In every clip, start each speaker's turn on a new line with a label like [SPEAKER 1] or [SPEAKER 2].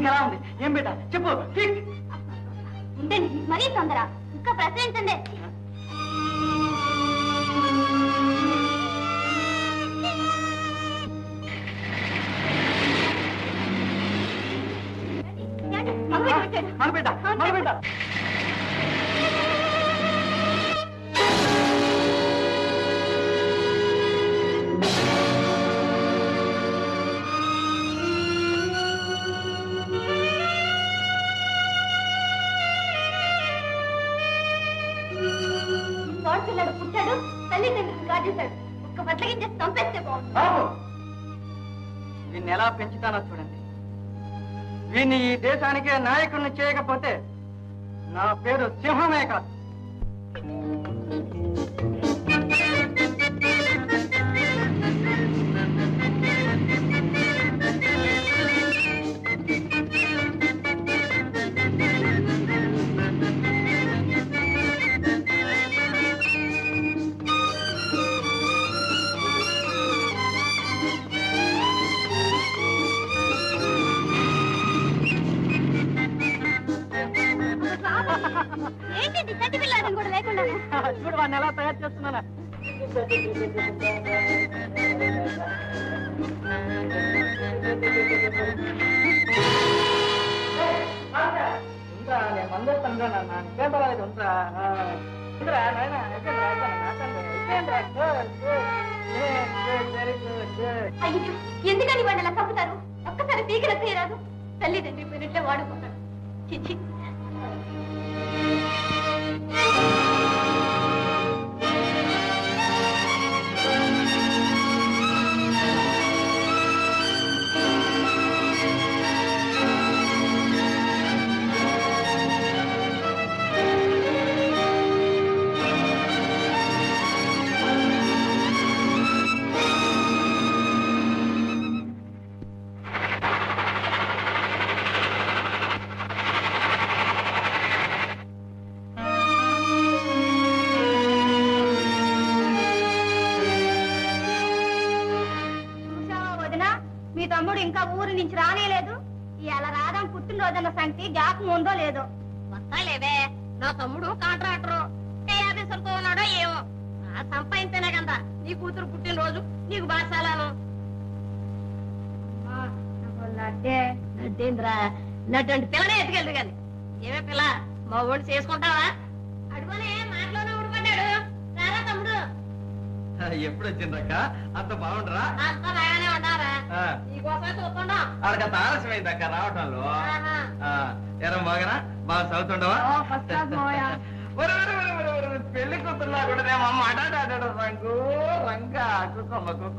[SPEAKER 1] నీకు ఎలా ఉంది ఏం బిడ్డ చెప్పు క్విక్.
[SPEAKER 2] ఉండండి మరీ తొందర ఇంకా ప్రశ్నించండి మగ పెట్టాడు
[SPEAKER 1] మన బిడ్డ మన బిడ్డ
[SPEAKER 2] పిల్లడు పుట్టాడు తల్లిదండ్రులు కాజేశాడు ఒక్క బట్లగించేసి చంపేస్తే బాగుంది
[SPEAKER 1] బాబు వీన్ని ఎలా పెంచుతానో చూడండి వీన్ని ఈ దేశానికే నాయకుడిని చేయకపోతే నా పేరు సింహమే కాదు
[SPEAKER 2] ఏంటి చట్టి పిల్లాడని కూడా లేకుండా
[SPEAKER 1] చూడు వాడిని ఎలా తయారు చేస్తున్నానా ఉందా, నేను మందేస్తాను రా నాన్న. ఇంకేం పర్వాలేదు, ఉందా? ఆ, ఉందిరా, నాయనా, అయిపోయిందిరా, అయిపోయింది, నాకండి. అయిపోయిందిరా, good, good. Good, good, very good, good.
[SPEAKER 2] అయ్యో ఎందుకని వాడిని అలా చంపుతారు ఒక్కసారి పీకల తీయరాదు తల్లిదండ్రి పోయినట్లే వాడుకుంటాడు చిచ్చి చూసావా వదిన మీ తమ్ముడు ఇంకా ఊరి నుంచి రానేలేదు ఇవాళ రాధం పుట్టినరోజన్న సంగతి జ్ఞాపకం ఉందో లేదో
[SPEAKER 3] వస్తాలేవే నా తమ్ముడు కాంట్రాక్టరు ఏ ఆఫీసర్తో ఉన్నాడో ఏమో ఆ సంపాదించేనే కదా నీ కూతురు పుట్టినరోజు నీకు బాసాలను
[SPEAKER 2] లడ్డే
[SPEAKER 3] నడ్డేంద్రా నటువంటి పిల్లనే ఎత్తుకెళ్ళదు కానీ ఏమే పిల్ల మా ఓడి చేసుకుంటావా అడుగునే మాటలోనే ఊడిపడ్డాడు రారా తమ్ముడు
[SPEAKER 4] ఎప్పుడు వచ్చిందక్క అంత బాగుండరా
[SPEAKER 3] అంతా బాగానే ఉన్నారా
[SPEAKER 4] ఆ,
[SPEAKER 3] నీకోసమే చూస్తుండం
[SPEAKER 4] ఆడకంత ఆలస్యమైంది అక్క రావటంలో
[SPEAKER 3] ఆహా.
[SPEAKER 4] ఆ, ఎరా బాగనా బాగా చదువుతుండవా
[SPEAKER 2] ఓ, first class మావయ్య.
[SPEAKER 4] ఒరే, ఒరే, ఒరే, ఒరే, ఒరే, పెళ్లి కూతురులా కూడా మా అమ్మ అడాడు అడాడు రంగు రంగా కుక్కమ్మ కుక్క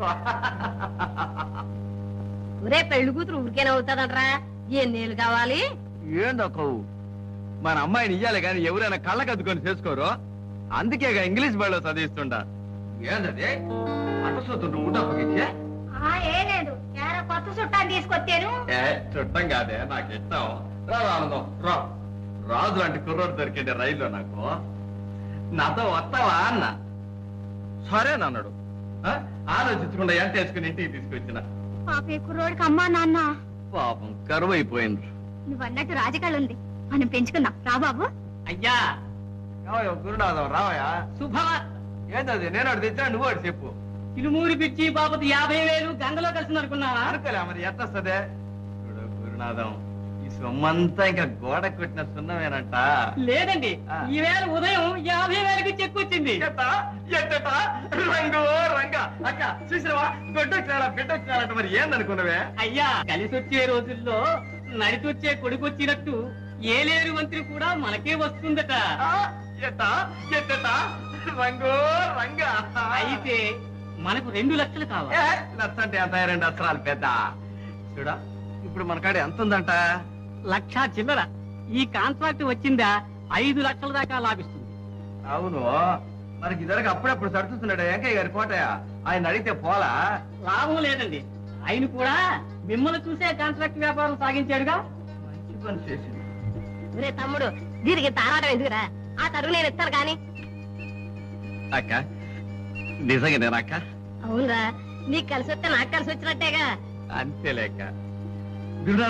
[SPEAKER 3] ఒరే పెళ్లి కూతురు ఊరికేనే అవుతాదంట్రా ఎన్నేళ్ళు కావాలి
[SPEAKER 4] ఏందక్కవు మన అమ్మాయిని ఇయ్యాలి కానీ ఎవరైనా కళ్ళకి అద్దుకొని చేసుకోరు అందుకేగా ఇంగ్లీష్ బడిలో చదివిస్తుంటా ఏందది అట్ట చూస్తుంటూ ఉండ పగిచ్చే
[SPEAKER 2] ఆ, ఏ లేదు ఏరా కొత్త చుట్టాన్ని తీసుకొచ్చాను
[SPEAKER 4] ఏ చుట్టం కాదే నాకు ఇష్టం రా రా ఆనందం రా రాజు లాంటి కుర్రోడు దొరికిండే రైల్లో నాకు నాతో వస్తావా అన్న సరేనన్నాడు ఆ? ఆలోచించకుండా ఎంత వేసుకుని ఇంటికి తీసుకొచ్చిన
[SPEAKER 2] పాప ఈ కుర్రోడికి అమ్మా నాన్న
[SPEAKER 4] పాపం కరువు అయిపోయింది
[SPEAKER 2] నువ్వు అన్నట్టు రాజకళ ఉంది మనం పెంచుకుందాం రా బాబు
[SPEAKER 1] అయ్యా
[SPEAKER 4] గురునాథం రావయా
[SPEAKER 1] శుభవార్త
[SPEAKER 4] ఏంటది నేను అటు తెచ్చా నువ్వు అటు చెప్పు
[SPEAKER 1] ఇరుమూరి పిచ్చి బాపతి యాభై వేలు గంగలో కలిసింది అనుకున్నావా
[SPEAKER 4] అనుకోలే మరి ఎట్టొస్తదే చూడు గురునాథం ఈ సొమ్మంతా ఇంకా గోడ కొట్టిన సున్నమేనంట
[SPEAKER 1] లేదండి
[SPEAKER 4] ఆ.
[SPEAKER 1] ఈవేళ ఉదయం యాభై వేలకి చెక్ వచ్చింది
[SPEAKER 4] ఎట్ట ఎట్టట రంగు రంగ అక్క చూసినవా గొడ్డొచ్చినాడా బిడ్డొచ్చినాడంట మరి ఏందనుకున్నవే
[SPEAKER 1] అయ్యా కలిసి వచ్చే రోజుల్లో నడిచొచ్చే కొడుకొచ్చినట్టు ఏలేరు మంత్రి కూడా మనకే వస్తుందట
[SPEAKER 4] ఆ, ఎట్ట ఎట్టట రంగు రంగ
[SPEAKER 1] అయితే మనకు రెండు లక్షలు కావాలి
[SPEAKER 4] ఏ, లచ్చంటే ఎంత రెండు అక్షరాలు పెద్ద చూడా ఇప్పుడు మన కాడ ఎంత ఉందంట
[SPEAKER 1] లక్ష చిల్లర ఈ కాంట్రాక్ట్ వచ్చిందా ఐదు లక్షల దాకా లాభిస్తుంది
[SPEAKER 4] అవును మనకి ఇద్దరికి అప్పుడప్పుడు సడుతున్నాడు వెంకయ్య గారి కోటయ్య ఆయన అడిగితే పోలా
[SPEAKER 1] లాభం లేదండి ఆయన కూడా మిమ్మల్ని చూసే కాంట్రాక్ట్ వ్యాపారం సాగించాడుగా
[SPEAKER 4] మంచి పని చేసింది
[SPEAKER 3] ఒరే తమ్ముడు దీనికి తారాటం ఎందుకురా ఆ తరువు నేను ఇస్తాను కానీ
[SPEAKER 4] అక్క నిజంగా నేను అక్క
[SPEAKER 3] అవునరా నీకు కలిసి వస్తే నాకు కలిసి వచ్చినట్టేగా
[SPEAKER 4] అంతేలేక గురునాథం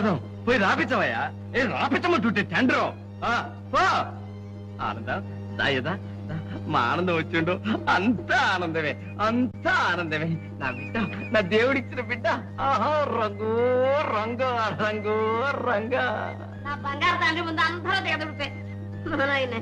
[SPEAKER 4] పోయి రాపించవయ్యా ఏ రాపించమంటుంటే టెండరు ఆ, పో ఆనందం దాయదా మా ఆనందం వచ్చిండు అంతా ఆనందమే అంతా ఆనందమే నా బిడ్డ నా దేవుడిచ్చిన బిడ్డ ఆహా రంగు రంగు రంగు రంగ
[SPEAKER 3] నా బంగారు తండ్రి ముందు అందరూ దిగదుడిపే నాయనే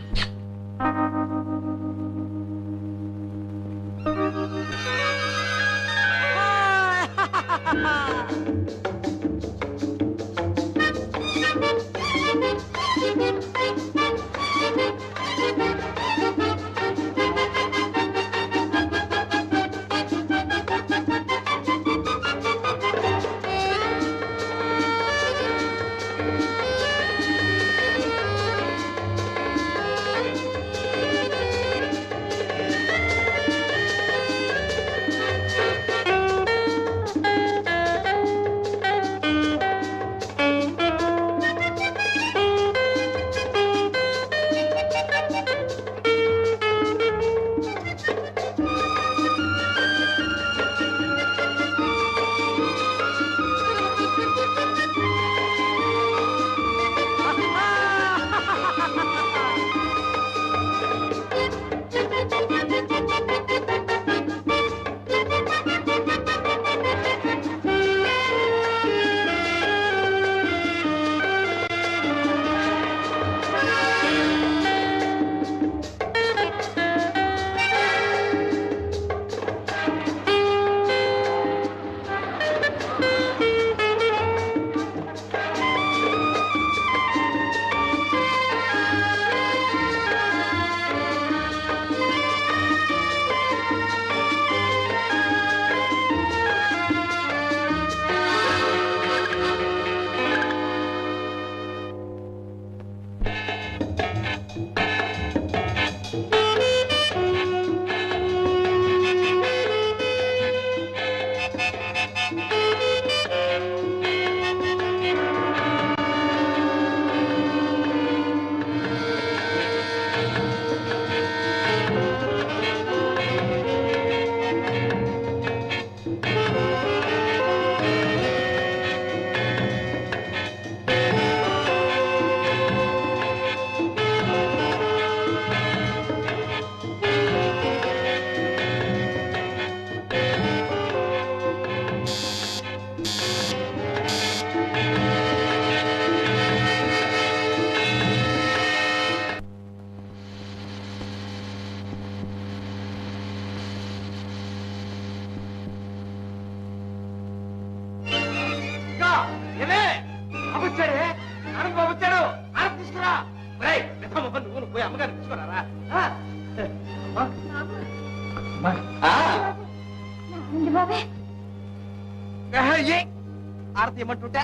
[SPEAKER 4] ఇంకా ఏమే బాబు వచ్చాడే ఆనంద్ బాబు వచ్చాడు ఆనంద్ తీసుకురా రేయ్, నిజమా బాబు, నువ్వు నువ్వు పోయి అమ్మగారిని తీసుకురారా ఆ? అమ్మా. అమ్మా. ఆ.
[SPEAKER 2] ఆనంద్ బాబే
[SPEAKER 4] ఆహా, ఏ ఆరతి ఇమ్మంటుంటే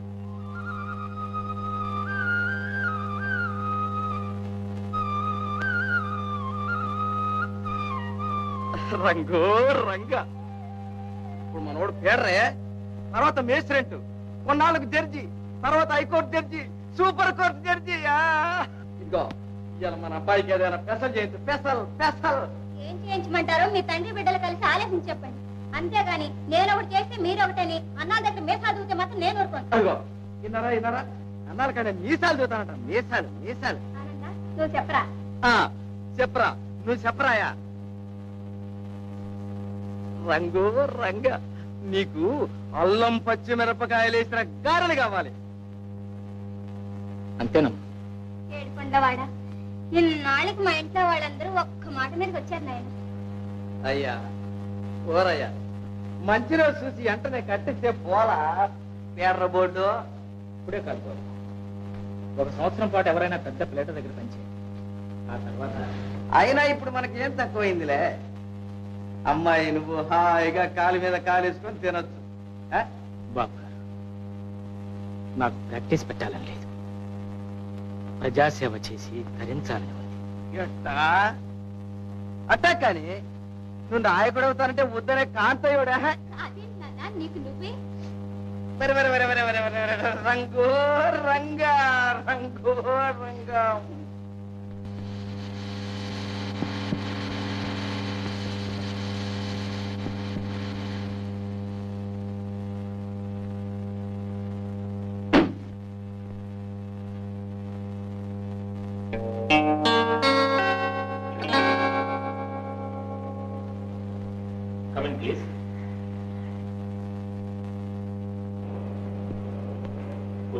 [SPEAKER 4] రంగు రంగ ఇప్పుడు మనోడు పేడరే తర్వాత మేస్రెంట్ కొన్నాళ్ళకు జడ్జి తర్వాత high court judge super court judge ఆ. ఇదిగో ఇవాళ మన అబ్బాయికి ఏదైనా పెసల్ చేయించు పెసల్ పెసల్
[SPEAKER 2] ఏం చేయించమంటారో మీ తండ్రి బిడ్డలు కలిసి ఆలోచించి చెప్పండి అంతేగాని నేను ఒకటి చేస్తే మీరు ఒకటని అన్నాల దగ్గర మేసా దూకితే మాత్రం నేను ఊరుకోను
[SPEAKER 4] అదిగో విన్నారా విన్నారా అన్నాడు కానీ మీసాలు చూతానంట మీసాలు మీసాలు
[SPEAKER 2] ఆనంద నువ్వు చెప్పరా
[SPEAKER 4] ఆ, చెప్పరా నువ్వు చెప్పరాయా రంగు రంగ నీకు అల్లం పచ్చిమిరపకాయలు వేసిన గారెలు కావాలి అంతేనమ్మా
[SPEAKER 2] ఏడుకొండవాడా ఇన్నాళ్ళకి మా ఇంట్లో వాళ్ళందరూ ఒక్క మాట మీదకి వచ్చారు నాయన
[SPEAKER 4] అయ్యా ఓరయ్యా మంచి రోజు చూసి వెంటనే కట్టిస్తే పోలా పేర్ర బోర్డు
[SPEAKER 1] ఇప్పుడే కాదు ఒక సంవత్సరం పాటు ఎవరైనా పెద్ద ప్లేట దగ్గర పనిచేయాలి ఆ తర్వాత
[SPEAKER 4] అయినా ఇప్పుడు మనకి ఏం తక్కువైందిలే అమ్మాయి నువ్వు హాయిగా కాలు మీద కాలేసుకొని తినొచ్చు ఆ?
[SPEAKER 1] బాబు గారు నాకు ప్రాక్టీస్ పెట్టాలని లేదు ప్రజాసేవ చేసి ధరించాలని ఉంది
[SPEAKER 4] ఎట్టా అట్టా కానీ నువ్వు నాయకుడు అవుతానంటే వద్దనే కాంతయ్యుడా
[SPEAKER 2] అదేంటి నాన్న నీకు నువ్వే
[SPEAKER 4] మరి మరి మరి మరి మరి మరి మరి రంగు రంగా రంగు రంగా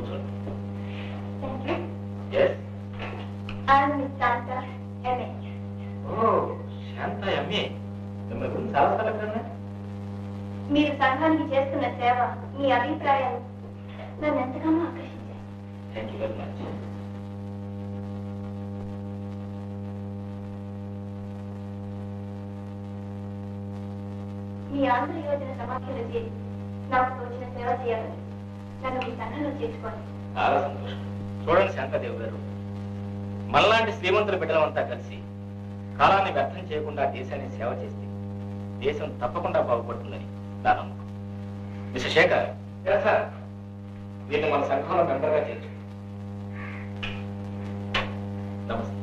[SPEAKER 5] కూర్చోండి
[SPEAKER 2] thank you
[SPEAKER 5] yes
[SPEAKER 2] I'm miss Shanta MA
[SPEAKER 5] ఓ శాంత ఎంఏ మిమ్మల్ని గురించి చాలా సార్లు విన్నాను.
[SPEAKER 2] మీరు సంఘానికి చేస్తున్న సేవ మీ అభిప్రాయాలు నన్ను ఎంతగానో ఆకర్షించాయి
[SPEAKER 5] థ్యాంక్ యూ వెరీ మచ్
[SPEAKER 2] మీ ఆంధ్ర యోజన సమాఖ్యలో చేరి నాకు తోచిన సేవ చేయాలని నన్ను మీ సంఘంలో చేర్చుకోండి
[SPEAKER 5] చాలా సంతోషం చూడండి శాంతాదేవి గారు మనలాంటి శ్రీమంతుల బిడ్డలమంతా కలిసి కాలాన్ని వ్యర్థం చేయకుండా దేశాన్ని సేవ చేస్తే దేశం తప్పకుండా బాగుపడుతుందని నా నమ్మకం మిస్టర్ శేఖర్ ఎలా సార్ వీరిని మన సంఘంలో మెంబర్గా చేర్చు నమస్తే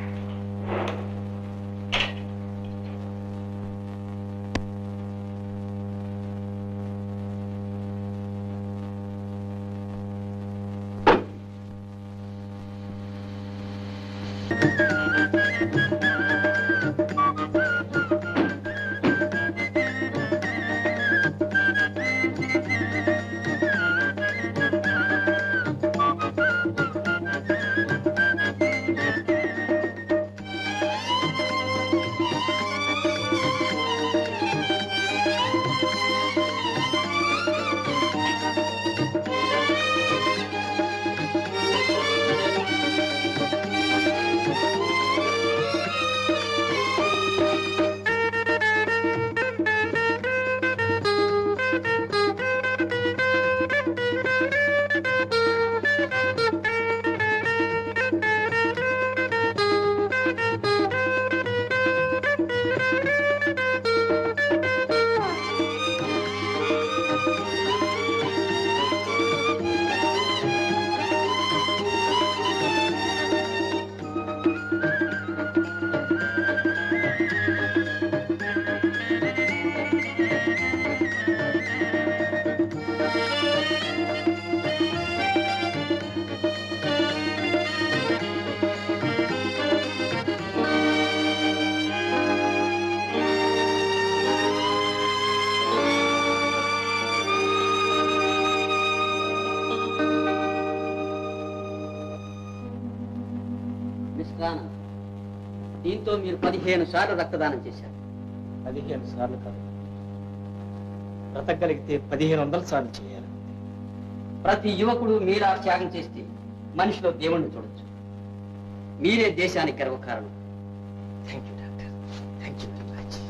[SPEAKER 6] మిస్టర్ ఆనంద్ దీంతో మీరు పదిహేను సార్లు రక్తదానం చేశారు
[SPEAKER 7] పదిహేను సార్లు కాదు బ్రతకగలిగితే పదిహేను వందల సార్లు చేయాలి
[SPEAKER 6] ప్రతి యువకుడు మీరా త్యాగం చేస్తే మనిషిలో దేవుణ్ణి చూడొచ్చు మీరే దేశానికి గర్వకారణం
[SPEAKER 7] thank you doctor thank you very much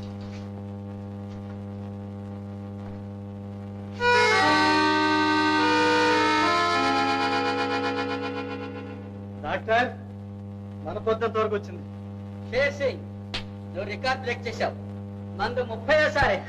[SPEAKER 7] doctor మన పొద్దుంత వరకు వచ్చింది
[SPEAKER 6] షేర్ సింగ్ నువ్వు రికార్డ్ బ్రేక్ చేశావు మందు ముప్పై సారే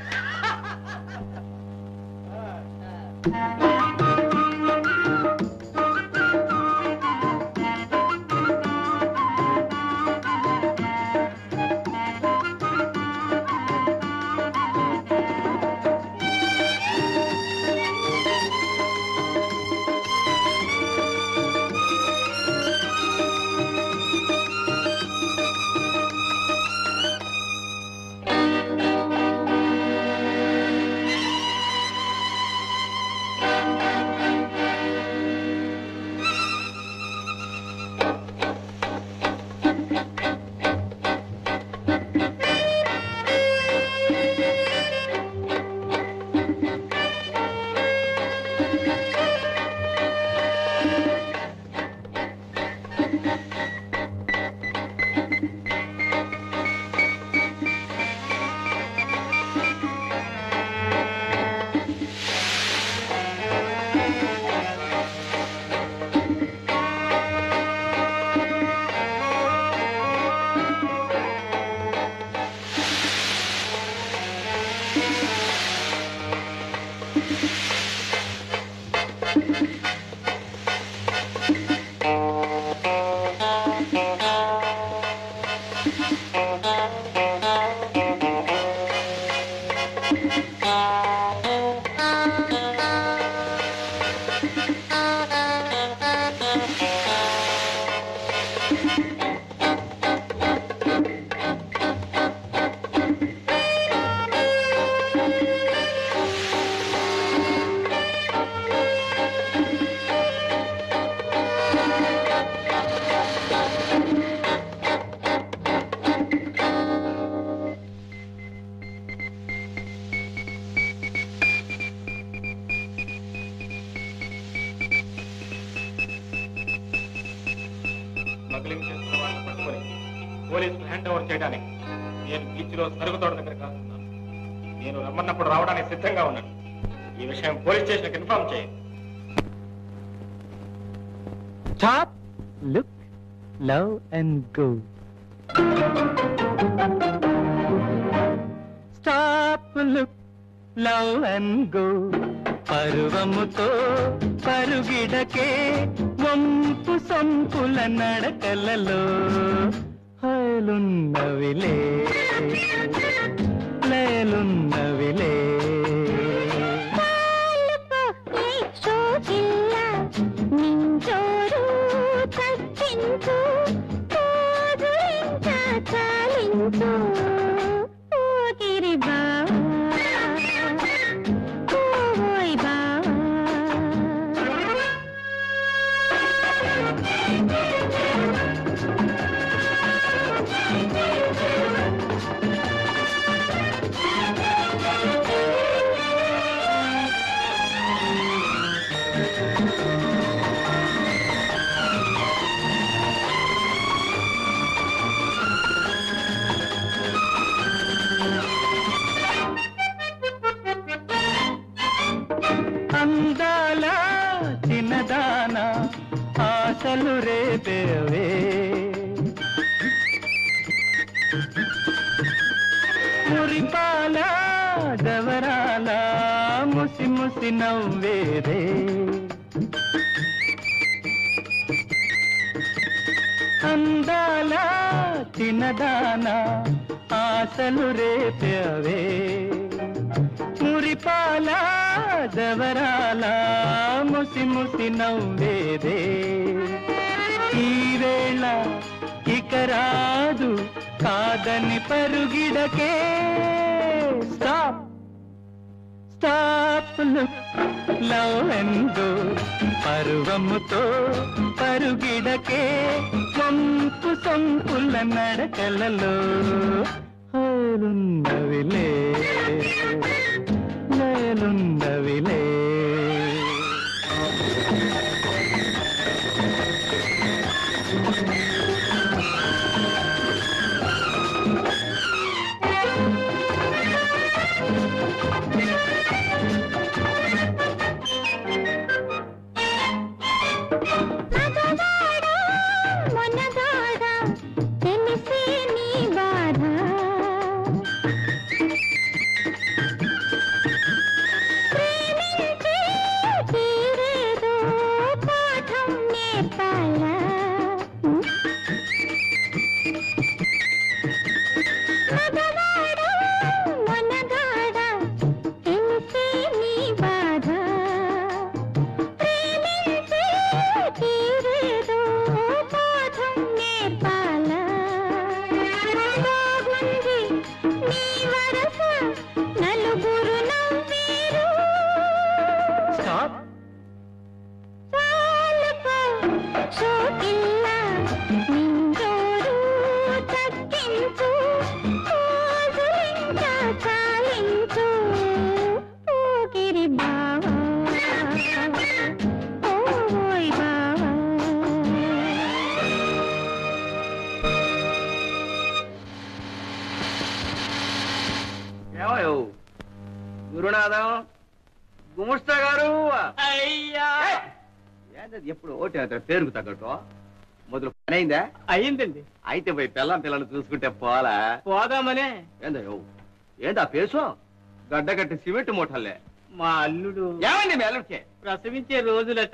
[SPEAKER 5] పోలీసులు హ్యాండ్ ఓవర్ చేయడానికి నేను బీచ్ లో సరుకు తోట దగ్గర కాస్తున్నాను నేను రమ్మన్నప్పుడు రావడానికి సిద్ధంగా ఉన్నాను ఈ విషయం పోలీస్ స్టేషన్కి ఇన్ఫార్మ్ చేయండి
[SPEAKER 1] Stop, look, love and go. Stop, look, love and go. పరువముతో పరుగిడకే వంపు సంపుల నడకలలో హయలున్నవిలే లయలున్నవిలే
[SPEAKER 2] నించోరు తగ్గించు పోదులించ చాలించు పోకిరి బావా పోయ్ బావా
[SPEAKER 1] అందాల చిన్నదాన ఆశలు రేపేవే మురిపాల దవరాల ముసి ముసి నవ్వేరే అందాల చిన్నదాన ఆశలు రేపేవే మురిపాల దవరాల ముసి ముసి నవ్వేదే ఈ వేళ ఇక రాదు కాదని పరుగిడకే stop stop look love and go పరువముతో పరుగిడకే సంపు సంపుల నడకలలో హోలున్నవిలే లయలున్నవిలే
[SPEAKER 2] మగవాడా మొనగాడా తెలిసే నీ బాధ ప్రేమించే తీరేదో పాఠం నేర్పాలా మగవాడా మొనగాడా తెలిసే నీ బాధ ప్రేమించే తీరేదో పాఠం నేర్పాలా బాగుంది నీ వరస నలుగురు నవ్వేరు
[SPEAKER 1] స్టాప్
[SPEAKER 2] చాలుకో షోకిల్ల నింజోరు తగ్గించు పోజులింకా చాలించు పోకిరి బావా ఓయ్ బావా
[SPEAKER 4] ఏమయ్యో గురునాథం గుమస్తా గారు
[SPEAKER 1] అయ్యా
[SPEAKER 4] ఏంటది ఎప్పుడు ఓటే అతను పేరుకు తగ్గట్టు మొదలు పని అయిందా
[SPEAKER 1] అయ్యిందండి
[SPEAKER 4] అయితే పోయి పిల్లం పిల్లలు చూసుకుంటే పోలా
[SPEAKER 1] పోదామనే
[SPEAKER 4] ఏందయ్యో ఏందా పేసు గడ్డగట్టి సిమెంట్ మూటల్లే
[SPEAKER 1] మా అల్లుడు
[SPEAKER 4] ఏమండి మీ అల్లుడికి
[SPEAKER 1] ప్రసవించే రోజులట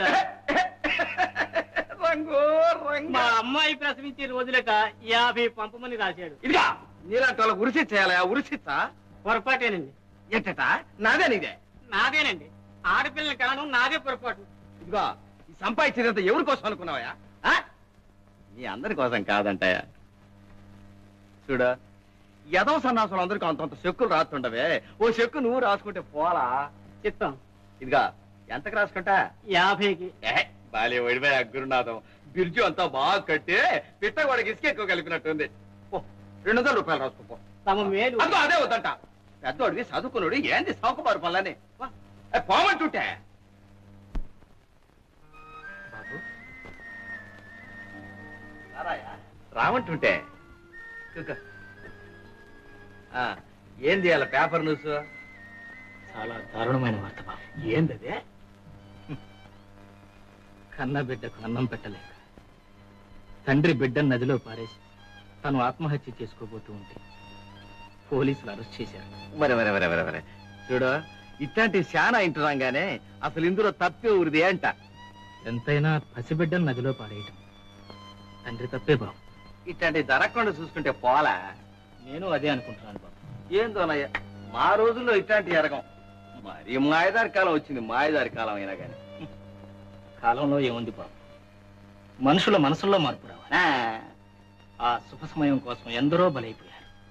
[SPEAKER 4] రంగు రంగు
[SPEAKER 1] మా అమ్మాయి ప్రసవించే రోజులట యాభై పంపమని రాశాడు
[SPEAKER 4] ఇదిగా నీలాంటి వాళ్ళకి ఉరిసి చేయాలా ఉరిసిచ్చా
[SPEAKER 1] పొరపాటేనండి
[SPEAKER 4] ఎట్టట నాదే నీదే
[SPEAKER 1] నాదేనండి ఆడపిల్లని కాను నాదే పొరపాటు
[SPEAKER 4] ఇదిగో ఈ సంపాదించేదంతా ఎవరి కోసం అనుకున్నావా ఆ? మీ అందరి కోసం కాదంటాయా చూడ యదవ సన్నాసులు అందరికీ అంతంత చెక్కులు రాస్తుండవే ఓ చెక్కు నువ్వు రాసుకుంటే పోలా
[SPEAKER 1] చిత్తం
[SPEAKER 4] ఇదిగా ఎంతకు రాసుకుంటా
[SPEAKER 1] యాభైకి
[SPEAKER 4] ఏ బాలే ఒడిపోయా గురునాథం బిర్జు అంతా బాగా కట్టి పిట్టగోడకి ఇసుక ఎక్కువ కలిపినట్టుంది పో రెండు వందల రూపాయలు రాసుకోపో
[SPEAKER 1] తమ మేలు
[SPEAKER 4] అదో అదే వద్దంట పెద్దోడివి చదువుకున్నాడు ఏంది సౌకబారు పనులని పోమంటుంటే బాబు రారాయా? రామంటుంటే కూకో. ఆ, ఏంది అలా పేపర్ న్యూస్
[SPEAKER 1] చాలా దారుణమైన వార్త బాబు ఏందదే కన్న బిడ్డకు అన్నం పెట్టలేక తండ్రి బిడ్డను నదిలో పారేసి తను ఆత్మహత్య చేసుకోబోతూ ఉంటే పోలీసులు అరెస్ట్ చేశారు
[SPEAKER 4] మరి మరి మరి మరి మరి చూడు ఇట్లాంటి శానా ఇంటున్నాం గానే అసలు ఇందులో తప్పే ఊరిది అంట
[SPEAKER 1] ఎంతైనా పసిబిడ్డను నదిలో పారేయటం తండ్రి తప్పే బాబు
[SPEAKER 4] ఇట్లాంటి జరగకుండా చూసుకుంటే పోలా
[SPEAKER 1] నేను అదే అనుకుంటున్నాను బాబు
[SPEAKER 4] ఏందోనయ్య మా రోజుల్లో ఇట్లాంటి జరగం మరి మాయదారి కాలం వచ్చింది మాయదారి కాలం అయినా కానీ
[SPEAKER 1] కాలంలో ఏముంది బాబు మనుషుల మనసుల్లో మార్పు రావాలి ఆ శుభ సమయం కోసం ఎందరో బలైపోయారు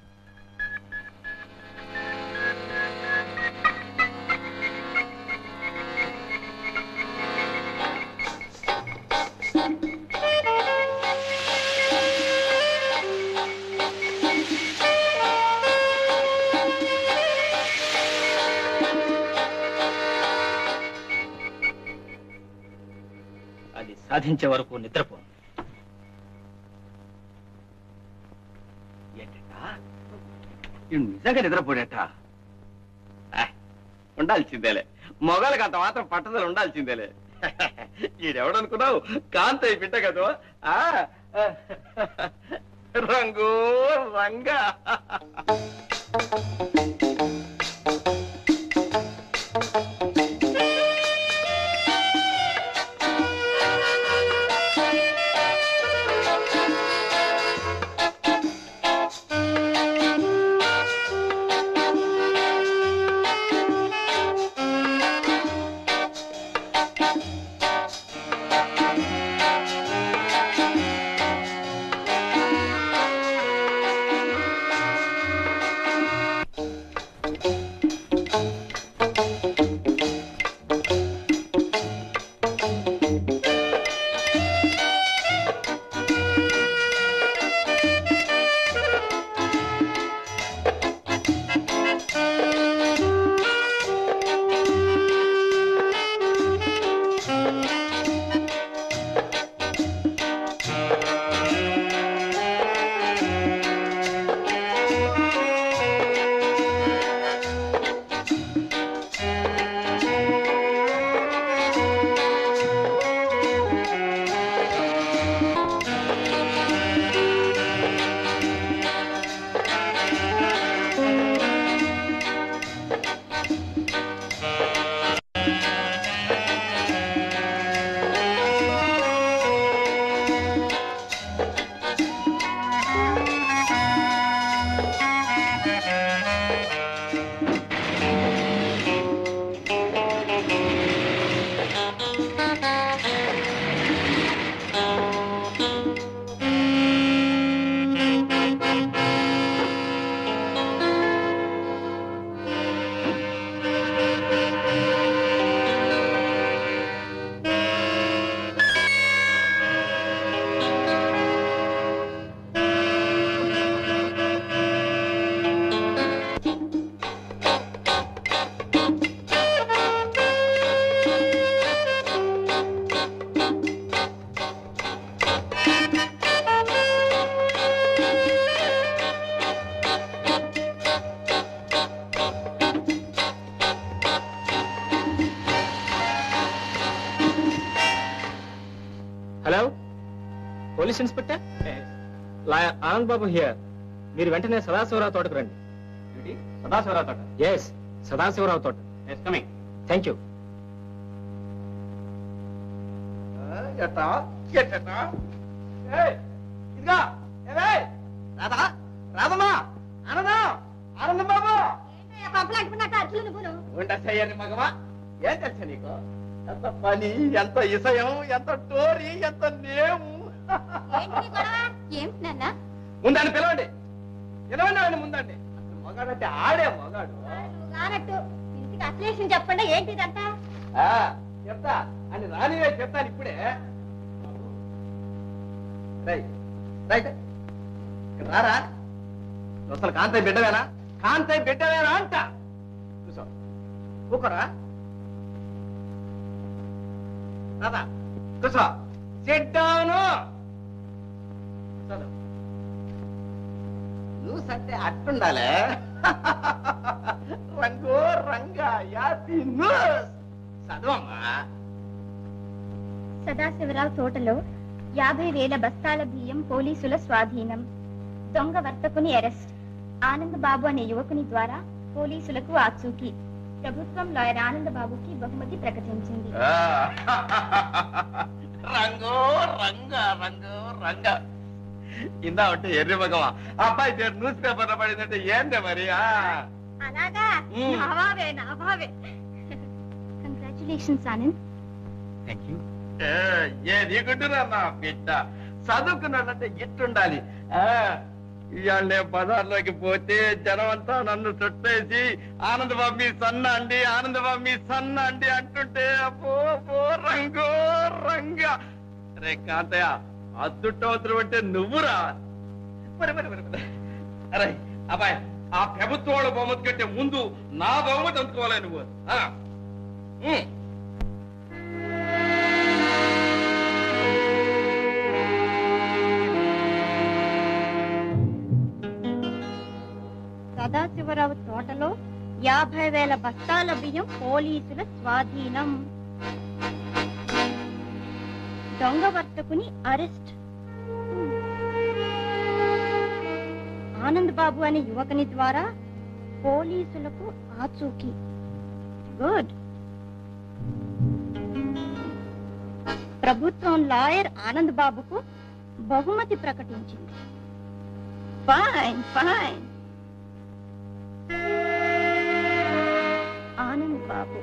[SPEAKER 1] అది సాధించే వరకు నిద్రపో
[SPEAKER 4] ఏంటా ఈడు నిజంగా నిద్రపోడేట ఉండాల్సిందేలే మొగలకు అంత మాత్రం పట్టుదల ఉండాల్సిందేలే ఈడెవడనుకున్నావు కాంతయ్య బిడ్డ కదా ఆ, రంగు Ranga
[SPEAKER 1] hello police inspector lawyer Anand Babu here మీరు వెంటనే సదాశివరావు తోటకు రండి
[SPEAKER 5] సదాశివరావు తోట
[SPEAKER 1] ఎస్ సదాశివరావు తోట
[SPEAKER 5] ఎస్ కమింగ్
[SPEAKER 1] థ్యాంక్ యూ
[SPEAKER 4] ఎట్టా ఎట్టా ఇదిగా ఏవే రాధా రాధమ్మా ఆనందం ఆనందం బాబు
[SPEAKER 2] పంపలు అంటుకున్నట్టు అర్జులు నువ్వును
[SPEAKER 4] ఉండసయ్యని మగవా ఏం తెలుసా నీకు ఎంత పని ఎంత ఇసయం ఎంత టోరీ ఎంత నేము
[SPEAKER 2] ఏంటి నీ గొడవ? ఏమిటి నాన్న
[SPEAKER 4] ముందండి పిలవండి పిలవండి ఆవిడ ముందండి అసలు మగాడంటే ఆడే మగాడు
[SPEAKER 2] నువ్వు కానట్టు ఇంటికి అసలు విషయం చెప్పండి ఏంటి ఇదంతా
[SPEAKER 4] ఆ, చెప్తా అని రానివే చెప్తాను ఇప్పుడే రైట్ రైట్ ఇక్కడ రారా నువ్వు అసలు కాంతయ్య బిడ్డవేనా కాంతయ్య బిడ్డవేనా అంట చూసా కూకరా రాదా కూసో సిట్ డౌన్ చదువు న్యూస్ అంటే అట్టుండాలే రంగు రంగా యాతి న్యూస్ చదవమ్మా
[SPEAKER 2] సదాశివరావు తోటలో యాభై వేల బస్తాల బియ్యం పోలీసుల స్వాధీనం దొంగ వర్తకుని అరెస్ట్ ఆనంద్ బాబు అనే యువకుని ద్వారా పోలీసులకు ఆచూకీ ప్రభుత్వం లాయర్ ఆనంద్ బాబుకి బహుమతి ప్రకటించింది
[SPEAKER 4] ఆ, రంగు రంగా రంగు రంగా ఇందా ఉంటే ఎర్రి మగవా అబ్బాయి పేరు న్యూస్ పేపర్ లో పడిందంటే ఏందే మరి ఆ
[SPEAKER 2] అలాగా
[SPEAKER 4] మ్మ్.
[SPEAKER 2] నావావే నావావే కంగ్రాచులేషన్స్ ఆనంద్
[SPEAKER 4] థ్యాంక్ యూ ఏ నీకుంటున్నా నా బిడ్డ చదువుకున్నాడంటే ఇట్టుండాలి ఆ, ఇవాళ నేను బజార్లోకి పోతే జనం అంతా నన్ను చుట్టేసి ఆనందబాబు మీ సన్న అండి ఆనందబాబు మీ సన్న అండి అంటుంటే అబ్బో అబ్బో రంగో రంగా రే కాంతయ్య అద్దుట్టవతులు అంటే నువ్వురా మరి మరి మరి మరి. అరే అబ్బాయి ఆ ప్రభుత్వం వాళ్ళ బహుమతి కంటే ముందు నా బహుమతి అందుకోవాలి నువ్వు ఆ. ఉమ్.
[SPEAKER 2] సదాశివరావు తోటలో యాభై వేల బస్తాల బియ్యం పోలీసుల స్వాధీనం దొంగ వర్తకుని అరెస్ట్ ఆనంద్ బాబు అనే యువకుని ద్వారా పోలీసులకు ఆచూకీ గుడ్ ప్రభుత్వం లాయర్ ఆనంద్ బాబుకు బహుమతి ప్రకటించింది fine fine Anand Babu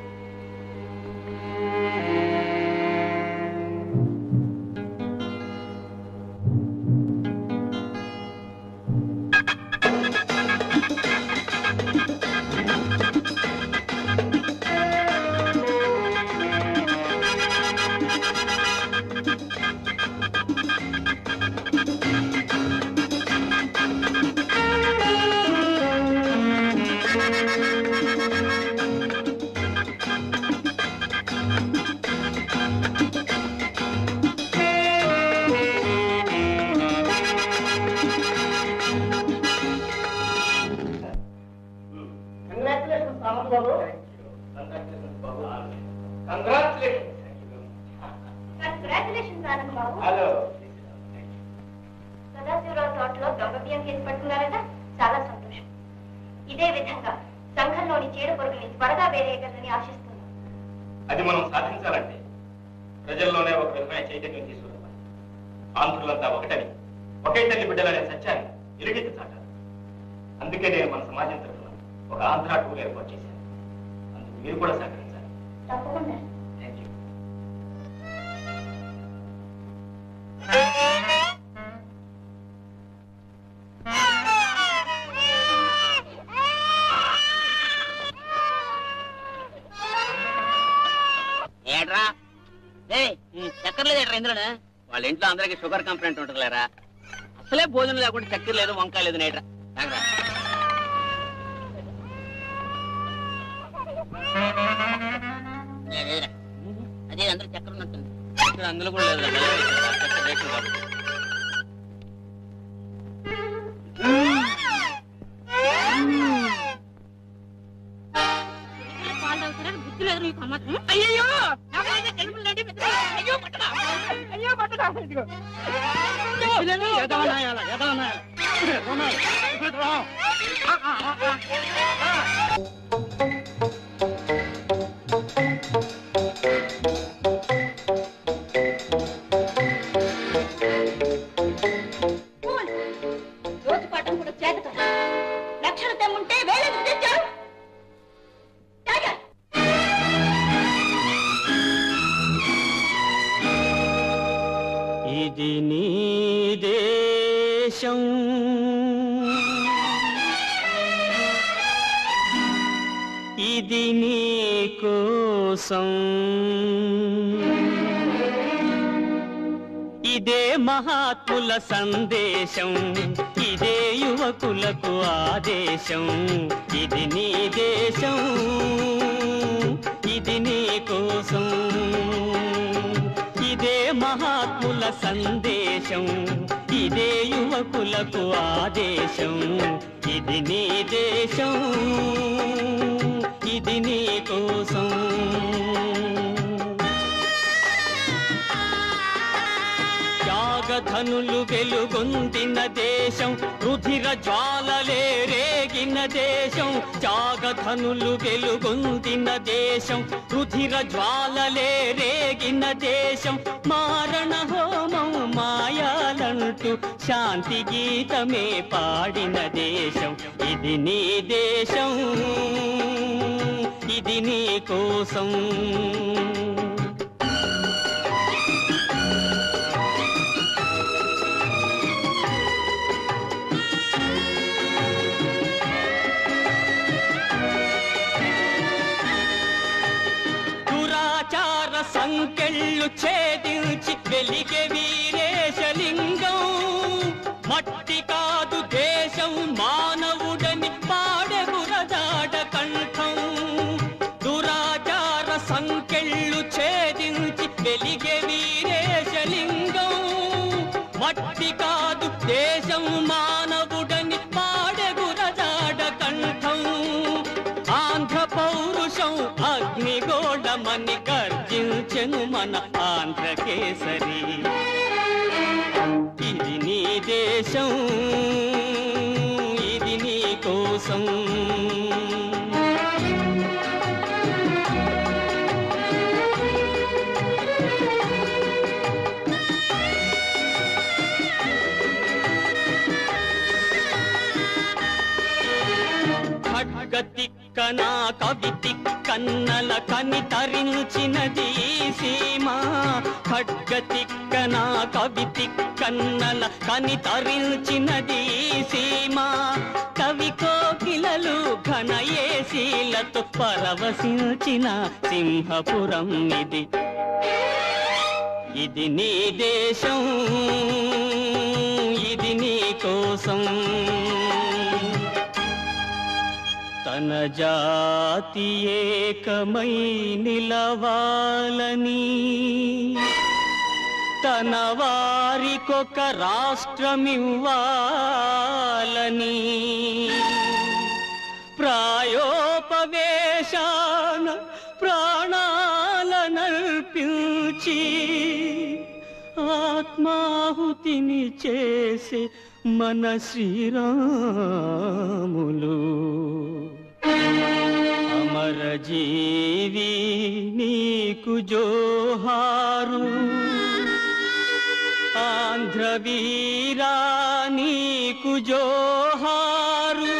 [SPEAKER 1] congratulations Anand Babu
[SPEAKER 2] congratulations Anand Babu
[SPEAKER 5] hello
[SPEAKER 2] Sadashivarao తోటలో దొంగ బియ్యం కేసు పట్టుకున్నారట చాలా సంతోషం ఇదే విధంగా సంఘంలోని చీడ పొరుగుని త్వరగా వేరేయగలని ఆశిస్తున్నాను
[SPEAKER 5] అది మనం సాధించాలంటే ప్రజల్లోనే ఒక విధమైన చైతన్యం తీసుకురావాలి ఆంధ్రులంతా ఒకటని ఒకే తల్లి బిడ్డలనే సత్యాన్ని ఎలుగెత్తి చాటాలి అందుకే నేను మన సమాజం తరఫున ఒక ఆంధ్ర టూర్ ఏర్పాటు చేశాను అందుకు మీరు కూడా సహకరించాలి
[SPEAKER 2] తప్పకుండా
[SPEAKER 5] థ్యాంక్ యూ
[SPEAKER 6] ఏడ్రా చక్కెర లేదు ఏట్రా ఇందులోనే వాళ్ళ ఇంట్లో అందరికి షుగర్ కంప్లైంట్ ఉంటుంది లేరా అసలే భోజనం లేకుండా చక్కెర లేదు వంకాయ లేదు నేట్రా తాగరా. లేదురా. అదే అందులో చక్కెర ఉన్నట్టుంది చక్కెర అందులో కూడా లేదు చక్కెర రేట్లు కాబట్టి
[SPEAKER 3] పాలు తాగుతారా బుద్ధి లేదు నీకు అమ్మ అయ్యో నాకైతే కడుపులు నిండి పెద్ద అయ్యో పట్టడా అయ్యో పట్టడా ఇదిగో.
[SPEAKER 2] రోజు పాఠం కూడా చేత కాదు. లక్షలు తెమ్ముంటే వేలకు తెచ్చారు తాగా.
[SPEAKER 8] ఇది నీ దేశం ఇది నీ కోసం ఇదే మహాత్ముల సందేశం ఇదే యువకులకు ఆదేశం ఇది నీ దేశం ఇది నీ కోసం ఇదే మా మహాత్ముల సందేశం ఇదే యువకులకు ఆదేశం ఇది నీ దేశం ఇది నీ కోసం త్యాగధనులు వెలుగొందిన దేశం రుధిర జ్వాలలే రేగిన దేశం త్యాగధనులు వెలుగొందిన దేశం రుధిర జ్వాలలే రేగిన దేశం మారణ హోమం మాయాలంటూ శాంతి గీతమే పాడిన దేశం ఇది నీ దేశం ఇది నీ కోసం దురాచార సంకెళ్ళు ఛేదించి వెలిగే వీరేశలింగం మట్టి కాదు దేశం మానవుడని పాడెగురదాడ కంఠం దురాచార సంకెళ్ళు ఛేదించి వెలిగే వీరేశలింగం మట్టి కాదు దేశం మానవుడని పాడెగురదాడ కంఠం ఆంధ్ర పౌరుషం అగ్నిగోళమని గర్జించెను మన ఆంధ్ర కేసరి ఇది నీ దేశం ఇది నీ కోసం ఖడ్గ తిక్కన కవి తిక్కన్నల కని తరించినది ఈ సీమ ఖడ్గ తిక్కన కవి తిక్కన్నల కని తరించినది ఈ సీమ కవి కోకిలలు ఘన ఏసీలతో పరవశించిన సింహపురం ఇది ఇది నీ దేశం ఇది నీ కోసం తన జాతి ఏకమై నిలవాలని తన వారికొక రాష్ట్రమివ్వాలని ప్రాయోపవేశాన ప్రాణాలనర్పించి ఆత్మాహుతిని చేసే మన శ్రీరాములు అమర జీవి నీకు జోహారు ఆంధ్ర వీరా నీకు జోహారు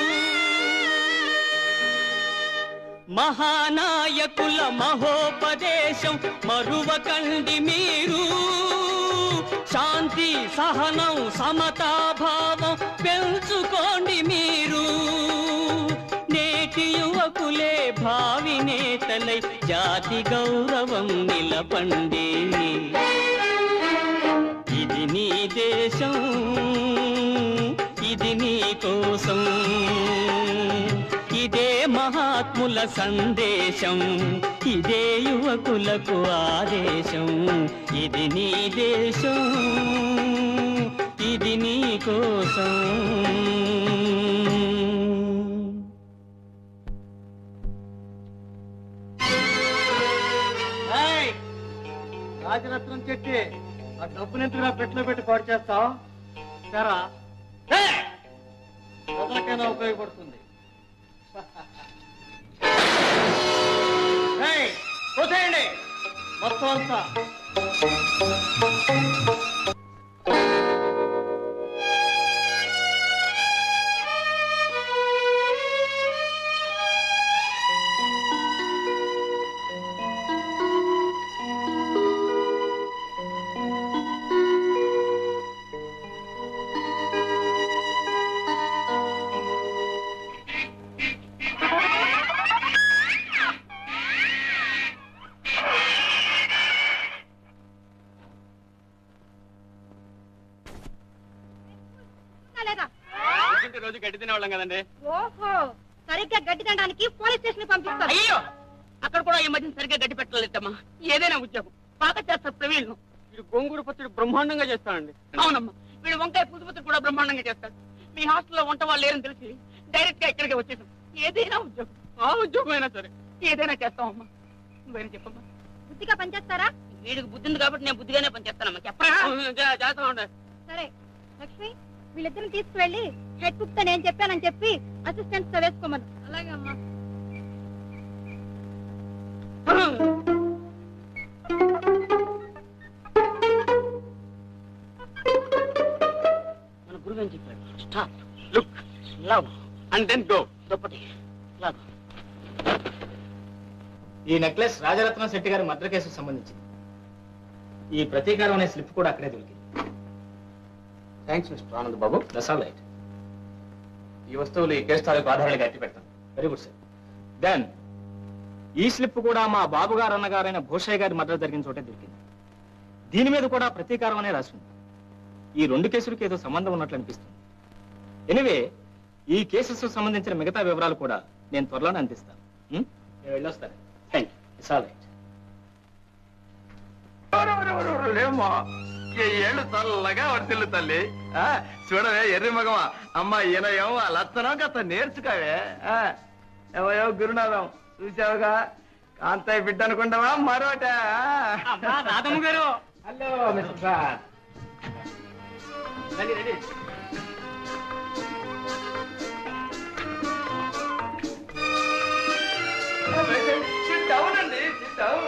[SPEAKER 8] మహానాయకుల మహోపదేశం మరువకండి మీరు శాంతి సహనం సమతాభావం పెంచుకోండి మీరు నేటి యువకులే భావి నేతలై జాతి గౌరవం నిలపండి ఇది నీ దేశం ఇది నీ కోసం ఇదే మహాత్ముల సందేశం ఇదే యువకులకు ఆదేశం ఇది నీ దేశం ఇది నీ కోసం
[SPEAKER 7] ఏయ్! రాజరత్నం చెట్టి ఆ డబ్బుని ఎందుకు నా పెట్టిలో పెట్టి పాడు చేస్తావు సరా ప్రజలకైనా ఉపయోగపడుతుంది ఏయ్! పోసేయండి మొత్తం అంతా
[SPEAKER 3] లేదా
[SPEAKER 6] ఎందుకంటే రోజు గడ్డి తినేవాళ్ళం కదండి
[SPEAKER 3] ఓహో సరిగ్గా గడ్డి తినడానికి పోలీస్ స్టేషన్ పంపిస్తారు
[SPEAKER 6] అయ్యో అక్కడ కూడా ఈ మధ్య సరిగ్గా గడ్డి పెట్టలేదమ్మా ఏదైనా ఉద్యోగం బాగా చేస్తారు ప్రవీణ్ వీడు గోంగూర పచ్చడి బ్రహ్మాండంగా చేస్తానండి అవునమ్మా వీడు వంకాయ పులుసు పచ్చడి కూడా బ్రహ్మాండంగా చేస్తాడు మీ హాస్టల్లో వంట వాళ్ళు లేరని తెలిసి డైరెక్ట్ గా ఇక్కడికి వచ్చేసాం ఏదైనా ఉద్యోగం ఆ ఉద్యోగం అయినా సరే ఏదైనా చేస్తామమ్మా నువ్వేనా చెప్పమ్మా
[SPEAKER 3] బుద్ధిగా పనిచేస్తారా
[SPEAKER 6] వీడికి బుద్ధి ఉంది కాబట్టి నేను బుద్ధిగానే పని చేస్తానమ్మా చెప్పరా చేస్తామండి
[SPEAKER 3] సరే లక్ష్మి వీళ్ళిద్దరిని తీసుకువెళ్ళి హెడ్ కుక్ తో నేను చెప్పానని చెప్పి అసిస్టెంట్ తో వేసుకోమను అలాగే అమ్మా
[SPEAKER 6] మన గురువు ఏం చెప్పాడు stop look love and then go దుప్పటి లవ్
[SPEAKER 5] ఈ నెక్లెస్ రాజరత్నం శెట్టి గారి మర్డర్ కేసుకు సంబంధించింది ఈ ప్రతీకారం అనే స్లిప్ కూడా అక్కడే దొరికింది
[SPEAKER 4] thanks mister Anand Babu
[SPEAKER 5] that's all right
[SPEAKER 4] ఈ వస్తువులు ఈ కేసు తాలూకు ఆధారాలు గట్టి పెడతాను
[SPEAKER 5] వెరీ గుడ్ సార్ దెన్ ఈ స్లిప్ కూడా మా బాబు గారు అన్నగారైన భూషయ్య గారి మర్డర్ జరిగిన చోటే దొరికింది దీని మీద కూడా ప్రతీకారం అనే రాసి ఉంది ఈ రెండు కేసులకు ఏదో సంబంధం ఉన్నట్లు అనిపిస్తుంది ఎనివే ఈ కేసెస్ సంబంధించిన మిగతా వివరాలు కూడా నేను త్వరలోనే అందిస్తాను హ్మ్? నేను వెళ్ళొస్తాను thank you it's all right
[SPEAKER 4] లేమ్మా ఈ ఏళ్ళు చల్లగా వర్తిల్లు తల్లి ఆ, చూడవే ఎర్రి మగమా అమ్మ ఈయనయం ఆ లచ్చనం కాస్త నేర్చుకోవే ఆ, ఏవయో గురునాథం చూసావుగా కాంతయ్య బిడ్డ అనుకుంటావా మరోట
[SPEAKER 6] రాధమ్మ గారు
[SPEAKER 5] hello mister sir ready ready
[SPEAKER 4] Sit down అండి sit down.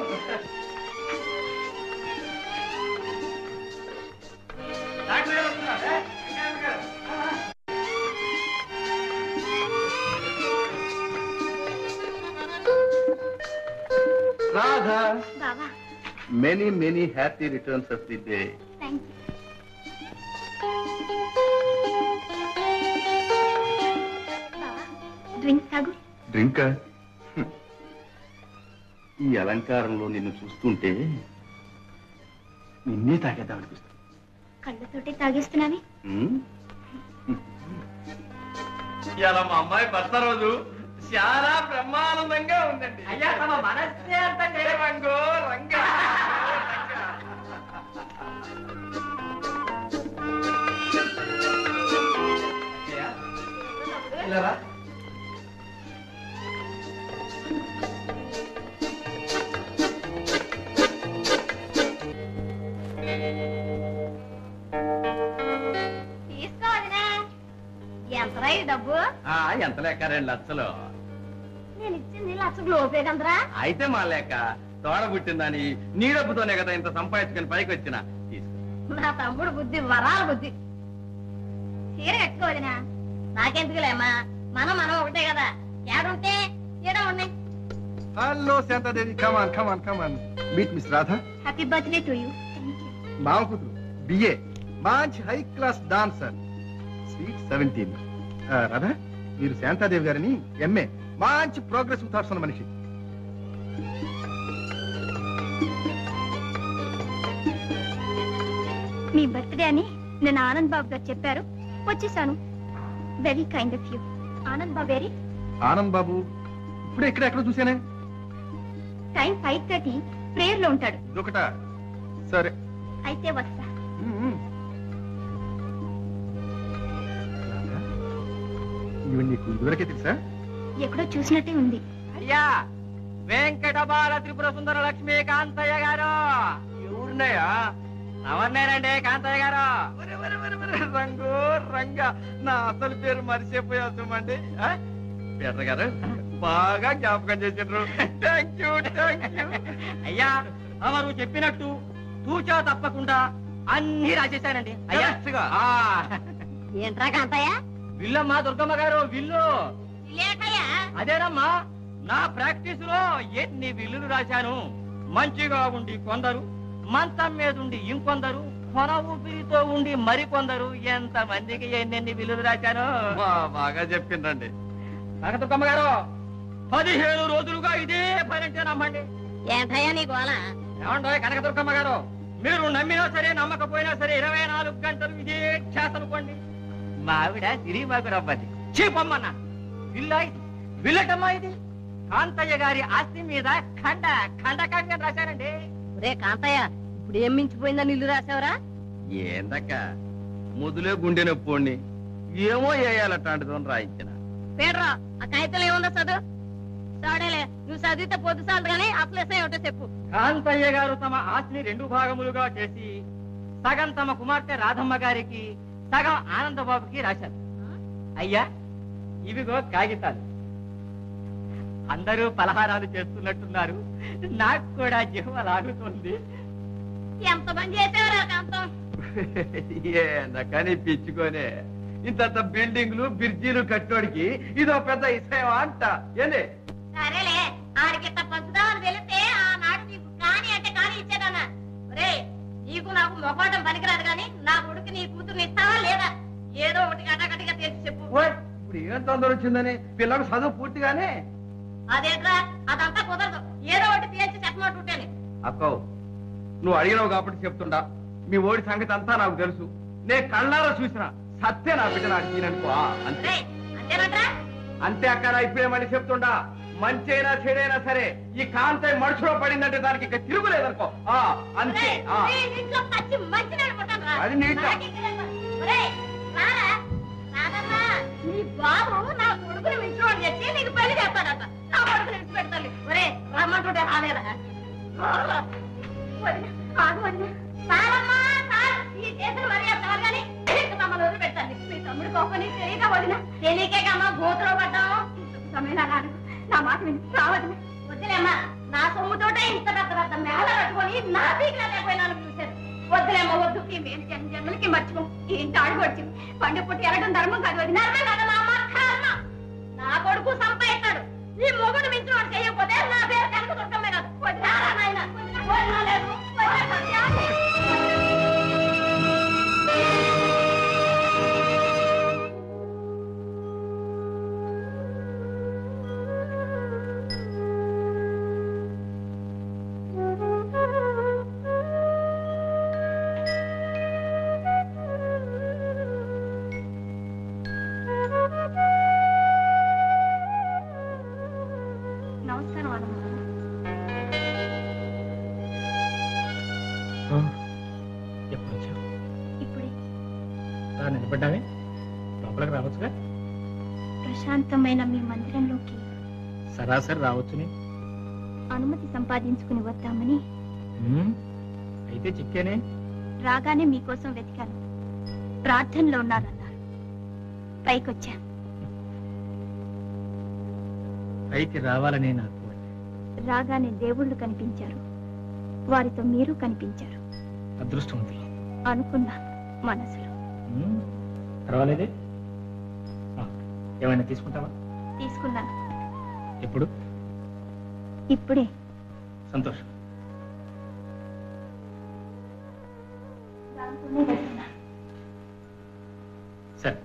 [SPEAKER 4] డాక్టర్ గారు వస్తున్నారు, ఏ? వెంకయ్య గారు. ఆ, ఆ. రాధా
[SPEAKER 2] బావా
[SPEAKER 4] many many happy returns of the day
[SPEAKER 2] thank you drink తాగు
[SPEAKER 4] డ్రింక్ ఈ అలంకారంలో నిన్ను చూస్తుంటే నిన్నే తాగేద్దాం అనిపిస్తుంది
[SPEAKER 2] కళ్ళతోటి తాగేస్తున్నావి
[SPEAKER 4] ఇలా మా అమ్మాయి భర్త రోజు చాలా బ్రహ్మానందంగా ఉందండి
[SPEAKER 1] అయ్యా తమ మనస్సే అంత
[SPEAKER 4] రంగో రంగా ఇలా రా.
[SPEAKER 3] తీసుకోవాలినా ఎంతరా ఈ డబ్బు
[SPEAKER 4] ఆ, ఎంత లెక్క రెండు లక్షలు
[SPEAKER 3] నేను ఇచ్చింది లక్ష గ్లోపే కదరా
[SPEAKER 4] అయితే మా లెక్క తోడ పుట్టిందని నీ డబ్బుతోనే కదా ఇంత సంపాదించుకొని పైకి వచ్చిన తీసుకో
[SPEAKER 3] నా తమ్ముడు బుద్ధి వరాల బుద్ధి చీర కట్టుకోవదినా నాకెందుకులేమ్మా మనం మనం ఒకటే కదా ఏడుంటే ఏడా ఉన్నాయి
[SPEAKER 9] hello Shantadevi come on come on come on meet miss Radha
[SPEAKER 2] happy birthday to you thank you
[SPEAKER 9] మామ కూతురు బిఏ మంచి high class dancer sweet seventeen Radha మీరు శాంతాదేవి గారిని ఎంఏ మంచి ప్రోగ్రెసివ్ థాట్స్ ఉన్న మనిషి
[SPEAKER 2] మీ బర్త్డే అని నేను ఆనంద్ బాబు గారు చెప్పారు వచ్చేసాను very kind of you Anand Babu very
[SPEAKER 9] Anand Babu ఇప్పుడే ఇక్కడ ఎక్కడ చూసానే
[SPEAKER 2] టైం ఫైవ్ థర్టీ ప్రేయర్ లో ఉంటాడు
[SPEAKER 9] ఇదొకట సరే
[SPEAKER 2] అయితే వస్తా
[SPEAKER 9] మ్మ్. రాధా, ఈవిడ నీకు ఇదివరకే తెలుసా
[SPEAKER 2] ఎక్కడో చూసినట్టే ఉంది
[SPEAKER 1] అయ్యా వెంకట బాల త్రిపుర సుందర లక్ష్మి కాంతయ్య గారు ఎవరున్నాయా ఎవరినేనండి కాంతయ్య గారు
[SPEAKER 4] రంగు రంగా నా అసలు పేరు మర్చిపోయా సుమండి పీటర్ గారు బాగా జ్ఞాపకం చేసిండ్రు థ్యాంక్ యూ థ్యాంక్ యూ
[SPEAKER 1] అయ్యా తమరు చెప్పినట్టు తూచా తప్పకుండా అన్ని రాసేశానండి అయ్యా
[SPEAKER 4] Correct గా.
[SPEAKER 1] ఆ,
[SPEAKER 3] ఏంట్రా కాంతయ్య
[SPEAKER 1] విల్లమ్మా దుర్గమ్మ గారు విల్లు
[SPEAKER 3] లేకయ్యా
[SPEAKER 1] అదేనమ్మా నా ప్రాక్టీస్ లో ఎన్ని విల్లులు రాశాను మంచిగా ఉండి కొందరు మంచం మీద ఉండి ఇంకొందరు కొన ఊపిరితో ఉండి మరికొందరు ఎంత మందికి ఎన్నెన్ని విల్లులు రాశాను
[SPEAKER 4] బా- బాగా చెప్పిండ్రండి
[SPEAKER 1] కనకదుర్గమ్మ గారు పదిహేను రోజులుగా ఇదే పని అంటే నమ్మండి
[SPEAKER 3] ఏంటయ్యా నీ గోళ
[SPEAKER 1] ఏమండో కనకదుర్గమ్మ గారు మీరు నమ్మినా సరే నమ్మకపోయినా సరే ఇరవై నాలుగు గంటలు ఇదే చేతనుకోండి మా ఆవిడ తిరిగి మాకు రవ్వది చీపమ్మన్న విల్లా ఇది విల్లటమ్మా ఇది కాంతయ్య గారి ఆస్తి మీద ఖండ ఖండకంగా రాశారండి
[SPEAKER 3] రే కాంతయ్య ఇప్పుడు ఏం మించిపోయిందని ఇల్లు రాసావరా
[SPEAKER 4] ఏందక్క ముదులే గుండె నొప్పి ఏమో వేయాలట్లాంటిదో రాయించిన
[SPEAKER 3] పేడరా ఆ కాగితంలో ఏముందో చదువు సాడేలే నువ్వు చదివితే పొద్దు చాలు కానీ అసలు ఎస్ఐ ఒకటే చెప్పు
[SPEAKER 1] కాంతయ్య గారు తమ ఆస్తిని రెండు భాగములుగా చేసి సగం తమ కుమార్తె రాధమ్మ గారికి సగం ఆనందబాబుకి రాశారు అయ్యా ఇవిగో కాగితాలు అందరూ పలహారాలు చేస్తున్నట్టున్నారు నాకు కూడా జిహ్వ లాగుతుంది
[SPEAKER 3] ఎంత మంది చేసేవరా కాంతం
[SPEAKER 4] ఏందక్కని పిచ్చుకోనే ఇంతంత బిల్డింగ్లు బ్రిడ్జీలు కట్టోడికి ఇదో పెద్ద ఇసయమా అంట ఏంది
[SPEAKER 3] సరేలే ఆడికిట్ట పంచుదామని తెలిస్తే ఆనాడు నీకు కాని అంటే కాని ఇచ్చేదన్నా ఒరే నీకు నాకు మొహోటం పనికిరాదు కానీ నా కొడుకు నీ కూతుర్ని ఇస్తావా లేదా ఏదో ఒకటి గటగటిగా తెలిసి చెప్పు
[SPEAKER 4] ఓయ్, ఇప్పుడు ఏం తొందర వచ్చిందని పిల్లలకు చదువు పూర్తిగానే
[SPEAKER 3] అదేట్రా అదంతా కుదరదు ఏదో ఒకటి తీర్చి చెప్పమంటుంటేనే
[SPEAKER 4] అక్కో నువ్వు అడిగినావు కాబట్టి చెప్తుండా మీ ఓడి సంగతి అంతా నాకు తెలుసు నే కళ్ళారా చూసిన సత్య నా బిడ్డ నాకు ఈయననుకో ఆ, అంతే
[SPEAKER 3] రేయ్, అంతేనట్రా
[SPEAKER 4] అంతే అక్క నా ఇప్పుడే మళ్ళీ చెప్తుండా మంచైనా చెడైనా సరే ఈ కాంతయ్య మనుషులో పడిందంటే దానికి ఇక తిరుగులేదనుకో ఆ అంతే
[SPEAKER 3] ఒరేయ్,
[SPEAKER 4] ఆ
[SPEAKER 3] నీ ఇంట్లో పచ్చి మంచి నడుపుతాను రా.
[SPEAKER 4] అది నీతో.
[SPEAKER 3] నాకే తెలియదు. ఒరేయ్, రారా. రాదమ్మా. నీ బాబు నా కొడుకుని మించుకోని చెప్పి నీకు పెళ్లి చేస్తాడట నా కొడుకుని విడిచి పెడతాను ఒరే రమ్మంటుంటే రాలేదా రారా. వదిన, ఆగు వదిన. రారమ్మా, రారు. ఈ చేతులు మరీ అంటారు కానీ ఇంక మమ్మల్ని వదిలిపెట్టాలి మీ తమ్ముడు కోపని తెలియక వదిన తెలియకే కమ్మా గోతులో పడ్డాము సమయం నాడు నా మాట విని రావద్దు వద్దులేమ్మా నా సొమ్ముతోటే ఇంత పెద్ద పెద్ద మేళ కట్టుకొని నా పీకిన లేకపోయినాను చూశారు వద్దులేమ్మా వద్దు ఈ మేలు జన్మ జన్మలకి మర్చిపో ఈ ఇంటి అడుగు వచ్చి పండు పుట్టి ఎరగడం ధర్మం కాదు అది నర్మం కాదు మా అమ్మ కర్మ నా కొడుకు సంపాదిస్తాడు ఈ మొగుడు మించి వాడు చేయకపోతే నా పేరు కనుక దుర్గమ్మే కాదు వదిలేరా నాయన వదినా లేదు వదినా సత్యాన్ని.
[SPEAKER 2] నమస్కారం అన్నమ్మ
[SPEAKER 5] ఎప్పుడు వచ్చావు
[SPEAKER 2] ఇప్పుడే
[SPEAKER 5] రా నిలబడ్డావే లోపలికి రావచ్చుగా
[SPEAKER 2] ప్రశాంతమైన మీ మందిరంలోకి
[SPEAKER 5] సరాసరి రావచ్చుని
[SPEAKER 2] అనుమతి సంపాదించుకుని వద్దామని
[SPEAKER 5] ఉమ్, అయితే చిక్కేనే
[SPEAKER 2] రాగానే మీకోసం వెతికాను ప్రార్థనలో ఉన్నారన్నారు పైకొచ్చా
[SPEAKER 5] పైకి రావాలనే నాకు
[SPEAKER 2] రాగానే దేవుళ్ళు కనిపించారు వారితో మీరు కనిపించారు
[SPEAKER 5] అదృష్టం ఉంది
[SPEAKER 2] అనుకున్నా మనసులో
[SPEAKER 5] ఉమ్, పర్వాలేదే ఆ, ఏమైనా తీసుకుంటావా
[SPEAKER 2] తీసుకున్నాను
[SPEAKER 5] ఎప్పుడు
[SPEAKER 2] ఇప్పుడే
[SPEAKER 5] సంతోషం
[SPEAKER 2] దాంతోనే వెళ్తున్నా
[SPEAKER 5] సరే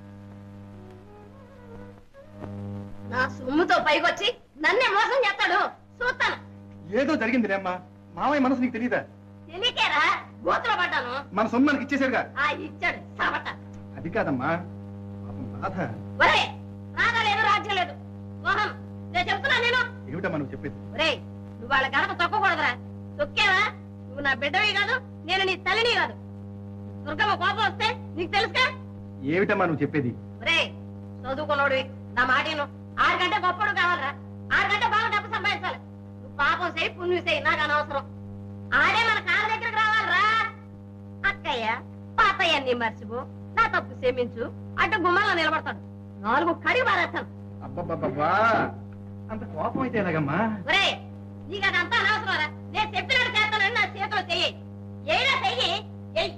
[SPEAKER 3] నా సొమ్ముతో పైకొచ్చి నన్నే మోసం చేస్తాడు చూస్తాను
[SPEAKER 9] ఏదో జరిగింది అమ్మా మామయ్య మనసు నీకు తెలియదా
[SPEAKER 3] తెలియకేరా గోతులో పడ్డాను
[SPEAKER 9] మన సొమ్ము మనకి ఇచ్చేసాడుగా
[SPEAKER 3] ఆ ఇచ్చాడు సాబట
[SPEAKER 9] అది కాదమ్మా పాపం బాధ
[SPEAKER 3] ఒరే రాగా లేదు రాజ్యం లేదు మోహం నేను చెప్తున్నా నేను
[SPEAKER 9] ఏమిటమ్మా నువ్వు చెప్పేది
[SPEAKER 3] ఒరే నువ్వు వాళ్ళ గడప తొక్కకూడదురా తొక్కేవా నువ్వు నా బిడ్డవి కాదు నేను నీ తల్లిని కాదు దుర్గమ్మ కోపం వస్తే నీకు తెలుసుగా
[SPEAKER 9] ఏమిటమ్మా నువ్వు చెప్పేది
[SPEAKER 3] ఒరే చదువుకున్నోడివి నా మాటను ఆరుగంటే గొప్పడు కావాలరా ఆరుగంటే బాగా డబ్బు సంపాదించాలి నువ్వు పాపం చేయి పుణ్యం చేయి నాకు అనవసరం ఆడే మన కాళ్ళ దగ్గరికి రావాలరా అక్కయ్య పాతయ్య నీ మర్చిపో నా తప్పు క్షమించు అడ్డు గుమ్మంలో నిలబడతాడు నాలుగు కడిగి పారేస్తాను
[SPEAKER 9] అబ్బబ్బబ్బా అంత కోపం అయితే ఎలాగమ్మా
[SPEAKER 3] ఒరే నీకు అదంతా అనవసరం నేను చెప్పినట్టు చేస్తానని నా చేతిలో చెయ్యి ఏడా చెయ్యి ఎయ్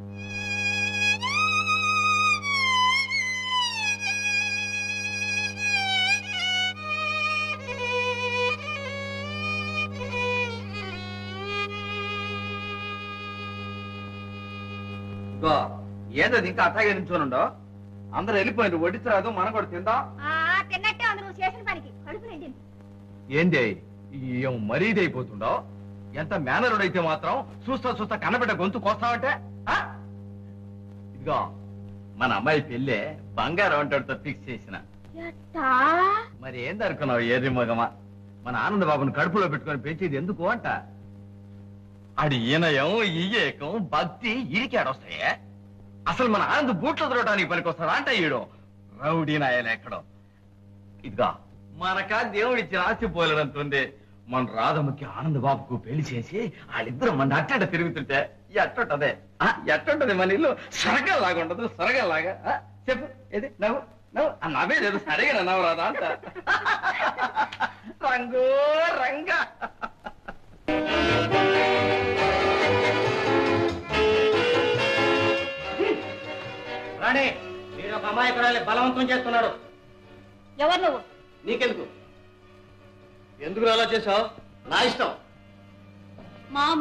[SPEAKER 4] ఇగో ఏదది ఇంకా అట్లాగే నించోనుండో అందరూ వెళ్ళిపోయింది వడ్డించరాదు మనం కూడా తిందాం
[SPEAKER 3] తిన్నట్టే ఉంది నువ్వు చేసిన పనికి కడుపు నిండింది
[SPEAKER 4] ఏంది ఏం మరీది అయిపోతుండో ఎంత మేనరుడు అయితే మాత్రం చూస్తా చూస్తా కన్నబిడ్డ గొంతు కోస్తావంటే ఆ? ఇదిగో మన అమ్మాయి పెళ్ళే బంగారం అంటాడుతో ఫిక్స్ చేసిన మరి ఏంది అనుకున్నావు ఏరి మగమా మన ఆనంద బాబుని కడుపులో పెట్టుకొని పెంచేది ఎందుకు అంట ఆడి ఈనయం ఈయేకం భక్తి ఈడికాడొస్తాయే అసలు మన ఆనంద్ బూట్లు దొరకడానికి పనికొస్తాడా అంటే ఈడు రౌడీ నాయలు ఎక్కడో ఇదిగా మనకా దేవుడిచ్చిన ఆస్తి పోలేనంతుంది మన రాధమ్మకి ఆనంద్ బాబుకు పెళ్లి చేసి వాళ్ళిద్దరు మన అట్టంట తిరుగుతుంటే ఎట్టుంటదే ఆ, ఎట్టుంటది మన ఇల్లు సరగల్లాగా ఉండదు సరగల్లాగా ఆ, చెప్పు ఏది నవ్వు నవ్వు ఆ నవ్వే లేదు సరిగా నవ్వు రాదా అంట రంగు రంగా
[SPEAKER 1] రాణి మీరు ఒక అమాయకురాలి బలవంతం చేస్తున్నారు
[SPEAKER 3] ఎవరు నువ్వు
[SPEAKER 1] నీకెందుకు
[SPEAKER 7] ఎందుకు అలా చేశావు
[SPEAKER 1] నా ఇష్టం
[SPEAKER 3] మామ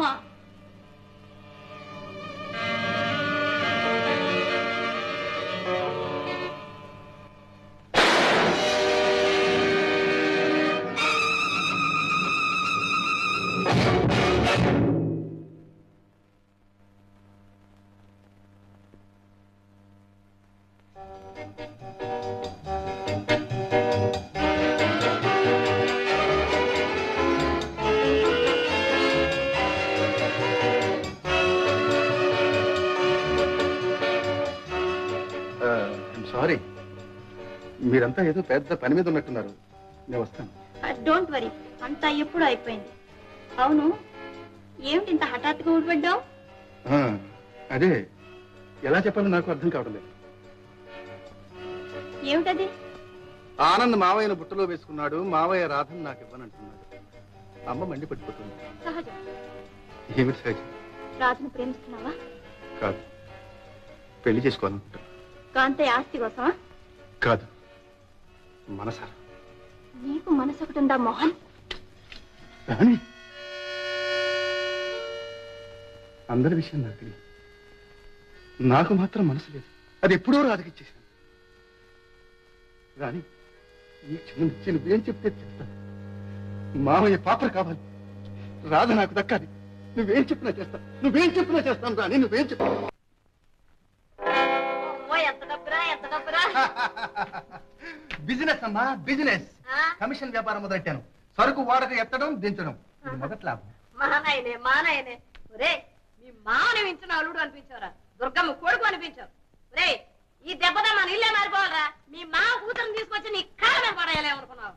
[SPEAKER 9] సారీ మీరంతా ఏదో పెద్ద పని మీద ఉన్నట్టున్నారు నేను వస్తాను
[SPEAKER 2] డోంట్ వరీ అంతా ఎప్పుడు అయిపోయింది అవును ఏమిటి ఇంత హఠాత్తుగా ఊడిపడ్డావు
[SPEAKER 9] ఆ, అదే ఎలా చెప్పాలో నాకు అర్థం కావడం లేదు
[SPEAKER 2] ఏమిటది
[SPEAKER 9] ఆనంద్ మావయ్యను బుట్టలో వేసుకున్నాడు మావయ్య రాధను నాకు ఇవ్వనంటున్నాడు అమ్మ మండి పట్టుకుంటుంది
[SPEAKER 2] సహజం
[SPEAKER 9] ఏమిటి సహజం
[SPEAKER 2] రాజును ప్రేమిస్తున్నావా
[SPEAKER 9] కాదు పెళ్లి చేసుకోవాలనుకుంటా
[SPEAKER 2] కాంతయ్య ఆస్తి కోసమా
[SPEAKER 9] కాదు మనసారా
[SPEAKER 2] నీకు మనసు ఒకటి ఉందా మోహన్
[SPEAKER 9] రాణి అందరి విషయం నాకు తెలియదు నాకు మాత్రం మనసు లేదు అది ఎప్పుడో రాధకిచ్చేసాను రాణి ఈ క్షణం నుంచి నువ్వేం చెప్తే చెప్తా మామయ్య పాత్ర కావాలి రాధ నాకు దక్కాలి నువ్వేం చెప్పినా చేస్తా నువ్వేం చెప్పినా చేస్తాను రాణి నువ్వేం చెప్పినా
[SPEAKER 3] ఓ ఎంత డబ్బురా ఎంత డబ్బురా
[SPEAKER 9] బిజినెస్ అమ్మా బిజినెస్
[SPEAKER 3] ఆ?
[SPEAKER 9] కమిషన్ వ్యాపారం మొదలెట్టాను సరుకు వాడక ఎత్తడం దించడం ఇది మొదటి లాభం
[SPEAKER 3] మానాయనే మానాయనే ఒరే మీ మామని మించిన అల్లుడు అనిపించావురా దుర్గమ్మ కొడుకు అనిపించావు ఒరే ఈ దెబ్బతో మన ఇల్లే మారిపోవాలరా మీ మామ కూతురు తీసుకొచ్చి నీ కాళ్ళ మీద పడేయాలి అనుకున్నావు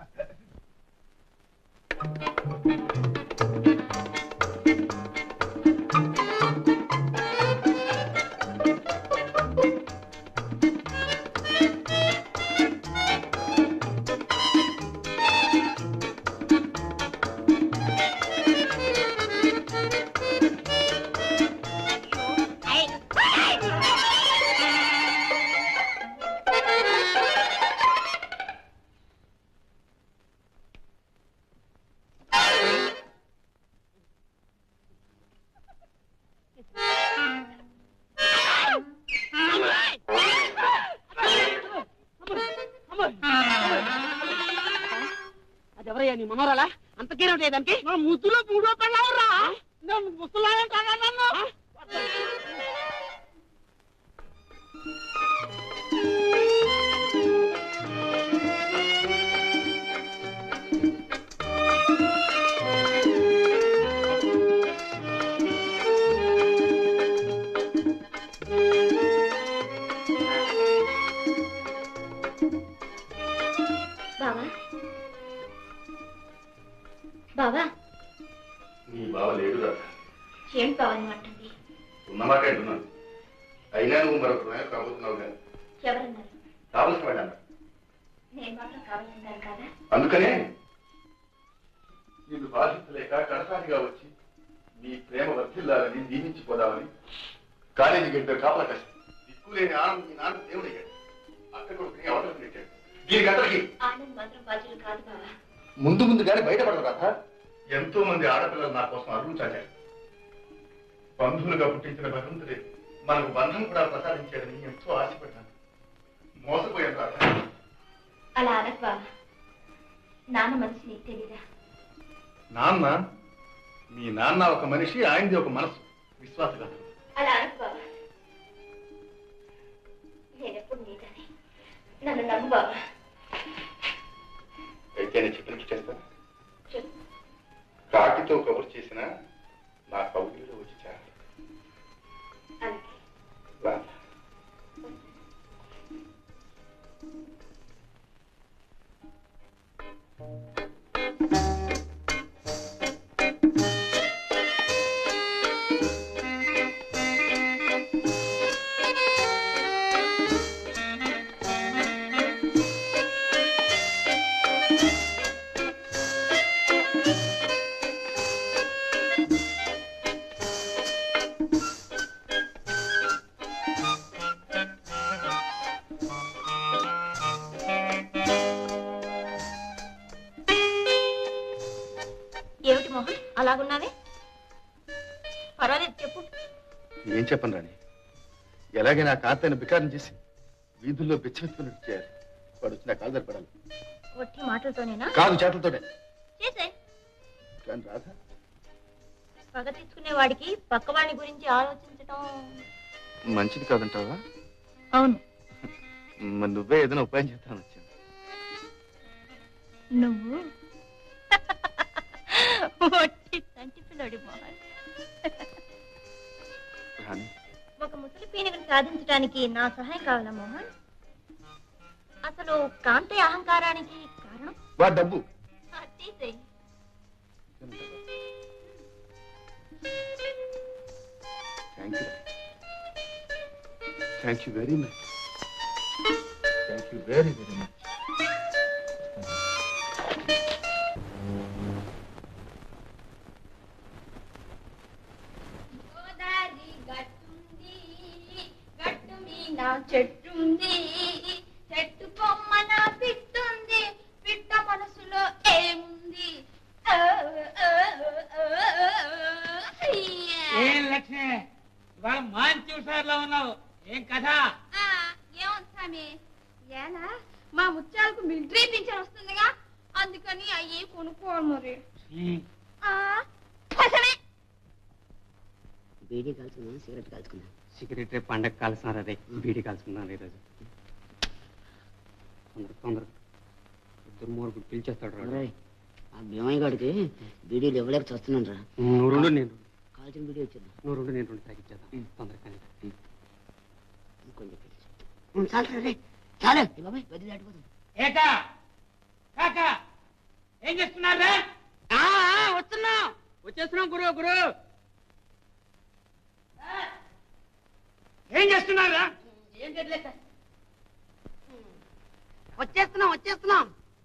[SPEAKER 6] అది ఎవరయ్యా నీ మనోరాలా అంత కీరటే దానికి నా ముద్దులో మూడో పెళ్ళవరా ముసలా నన్ను
[SPEAKER 2] బావా బావా
[SPEAKER 9] నీ బావ లేడు రాధ
[SPEAKER 2] ఏం కావాలన్నట్టుంది
[SPEAKER 9] ఉన్నమాట అంటున్నాను అయినా నువ్వు మరొక నాయకు కాబోతున్నావు కానీ
[SPEAKER 2] ఎవరన్నారు
[SPEAKER 9] కావలసిన వాడు
[SPEAKER 2] నేను మాత్రం కావాలన్నారు కదా
[SPEAKER 9] అందుకనే నిన్ను బాధించలేక కడసారిగా వచ్చి నీ ప్రేమ వర్ధిల్లాలని దీవించిపోదామని కాలేజీ గంట కాపలా కష్టం దిక్కులేని ఆనందం నీ నాన్న దేవుడయ్యాడు అక్కడ కొడుకుని అవతలకు నెట్టాడు దీనికి అందరికి
[SPEAKER 2] ఆనంద్ మాత్రం బాధ్యులు కాదు బావా
[SPEAKER 9] ముందు ముందుగానే బయటపడదు కథ ఎంతో మంది ఆడపిల్లలు నా కోసం అరువు చాచారు బంధువులుగా పుట్టించిన భగవంతుడే మనకు బంధం కూడా ప్రసాదించాడని ఎంతో ఆశపడ్డాను మోసపోయాను రాధ
[SPEAKER 2] అలా అనకు బావా నాన్న మనసు నీకు తెలీదా
[SPEAKER 9] నాన్న మీ నాన్న ఒక మనిషి ఆయనది ఒక మనసు విశ్వాసఘాతం
[SPEAKER 2] అలా అనకు బావా నేనెప్పుడు నీదని నన్ను నమ్ము బావా
[SPEAKER 9] అయితే నేను చెప్పినట్టు చేస్తాను
[SPEAKER 2] చెప్పు
[SPEAKER 9] కాకితో కబురు చేసిన నా కౌగిలిలో వచ్చి చేరాలి
[SPEAKER 3] అలాగే
[SPEAKER 9] రాధ
[SPEAKER 3] ఏమిటి మోహన్ అలాగున్నావే పర్వాలేదు చెప్పు
[SPEAKER 9] ఏం చెప్పను రాణి ఎలాగైనా కాంతైన బికారం చేసి వీధుల్లో బెచ్చమెత్తుకున్నట్టు చేయాలి వాడు వచ్చి నా కాలు సరిపడాలి
[SPEAKER 3] ఒట్టి మాటలతోనేనా
[SPEAKER 9] కాదు చేతులతోనే
[SPEAKER 3] చేసే
[SPEAKER 9] కానీ రాధ
[SPEAKER 3] పగ తెచ్చుకునే వాడికి పక్కవాడి గురించి ఆలోచించటం
[SPEAKER 9] మంచిది కాదంటావా
[SPEAKER 3] అవును
[SPEAKER 9] మరి నువ్వే ఏదైనా ఉపాయం చేస్తాను వచ్చాను
[SPEAKER 3] నువ్వు ఒట్టి తంటి పిల్లడి మోహన్
[SPEAKER 9] రాణి
[SPEAKER 3] ఒక ముసలి పీనుగను సాధించడానికి నా సహాయం కావాలా మోహన్ అసలు కాంతి అహంకారానికి కారణం
[SPEAKER 9] వాడు డబ్బు
[SPEAKER 3] ఆ, తీసేయ్
[SPEAKER 9] thank you thank you very much thank you very very much
[SPEAKER 2] Godari గట్టుంది గట్టు మీద చెట్టుంది చెట్టు కొమ్మన పిట్టుంది పిట్ట మనసులో ఏముంది ఆ, ఆ, ఆ, ఆ,
[SPEAKER 6] ఏం లక్ష్మి ఇవాళ మంచి హుషారులో ఉన్నావు ఏం కథ
[SPEAKER 2] ఆ, ఏముంది స్వామి ఏనా మా ముత్యాలకు మిలిటరీ పింఛన్ వస్తుందిగా అందుకని అయ్యి కొనుక్కోవాలి మరి ఆ, కోసమే
[SPEAKER 10] బీడీ కాల్చుకుందాం సిగరెట్ కాల్చుకుందాం
[SPEAKER 11] సిగరెట్ రేపు పండగ కాల్సిన అదే బీడీ కాల్చుకుందాం ఈరోజు తొందర తొందర ఇద్దరు మూడు పిలిచేస్తాడు రాడు
[SPEAKER 10] ఒరేయ్, ఆ భీమయ్య గారికి బీడీలు ఇవ్వలేక చూస్తున్నాను రా
[SPEAKER 11] నువ్వు రెండు నేను రెండు.
[SPEAKER 10] కాల్చిన బీడీ వచ్చిందా
[SPEAKER 11] నువ్వు రెండు నేను రెండు తాగిచ్చేద్దాం తొందరగా
[SPEAKER 10] ఇంకొంచెం పిలిచి చాలు రే చాలు ఏ బాబాయ్ గది దాటిపోతుంది
[SPEAKER 6] ఏకా కాకా ఏం చేస్తున్నారా
[SPEAKER 11] వస్తున్నా వచ్చేస్తున్నాం గురు గురు
[SPEAKER 6] ఏం చేస్తున్నారా
[SPEAKER 10] ఏం చేయట్లేదు సార్ వచ్చేస్తున్నాం వచ్చేస్తున్నాం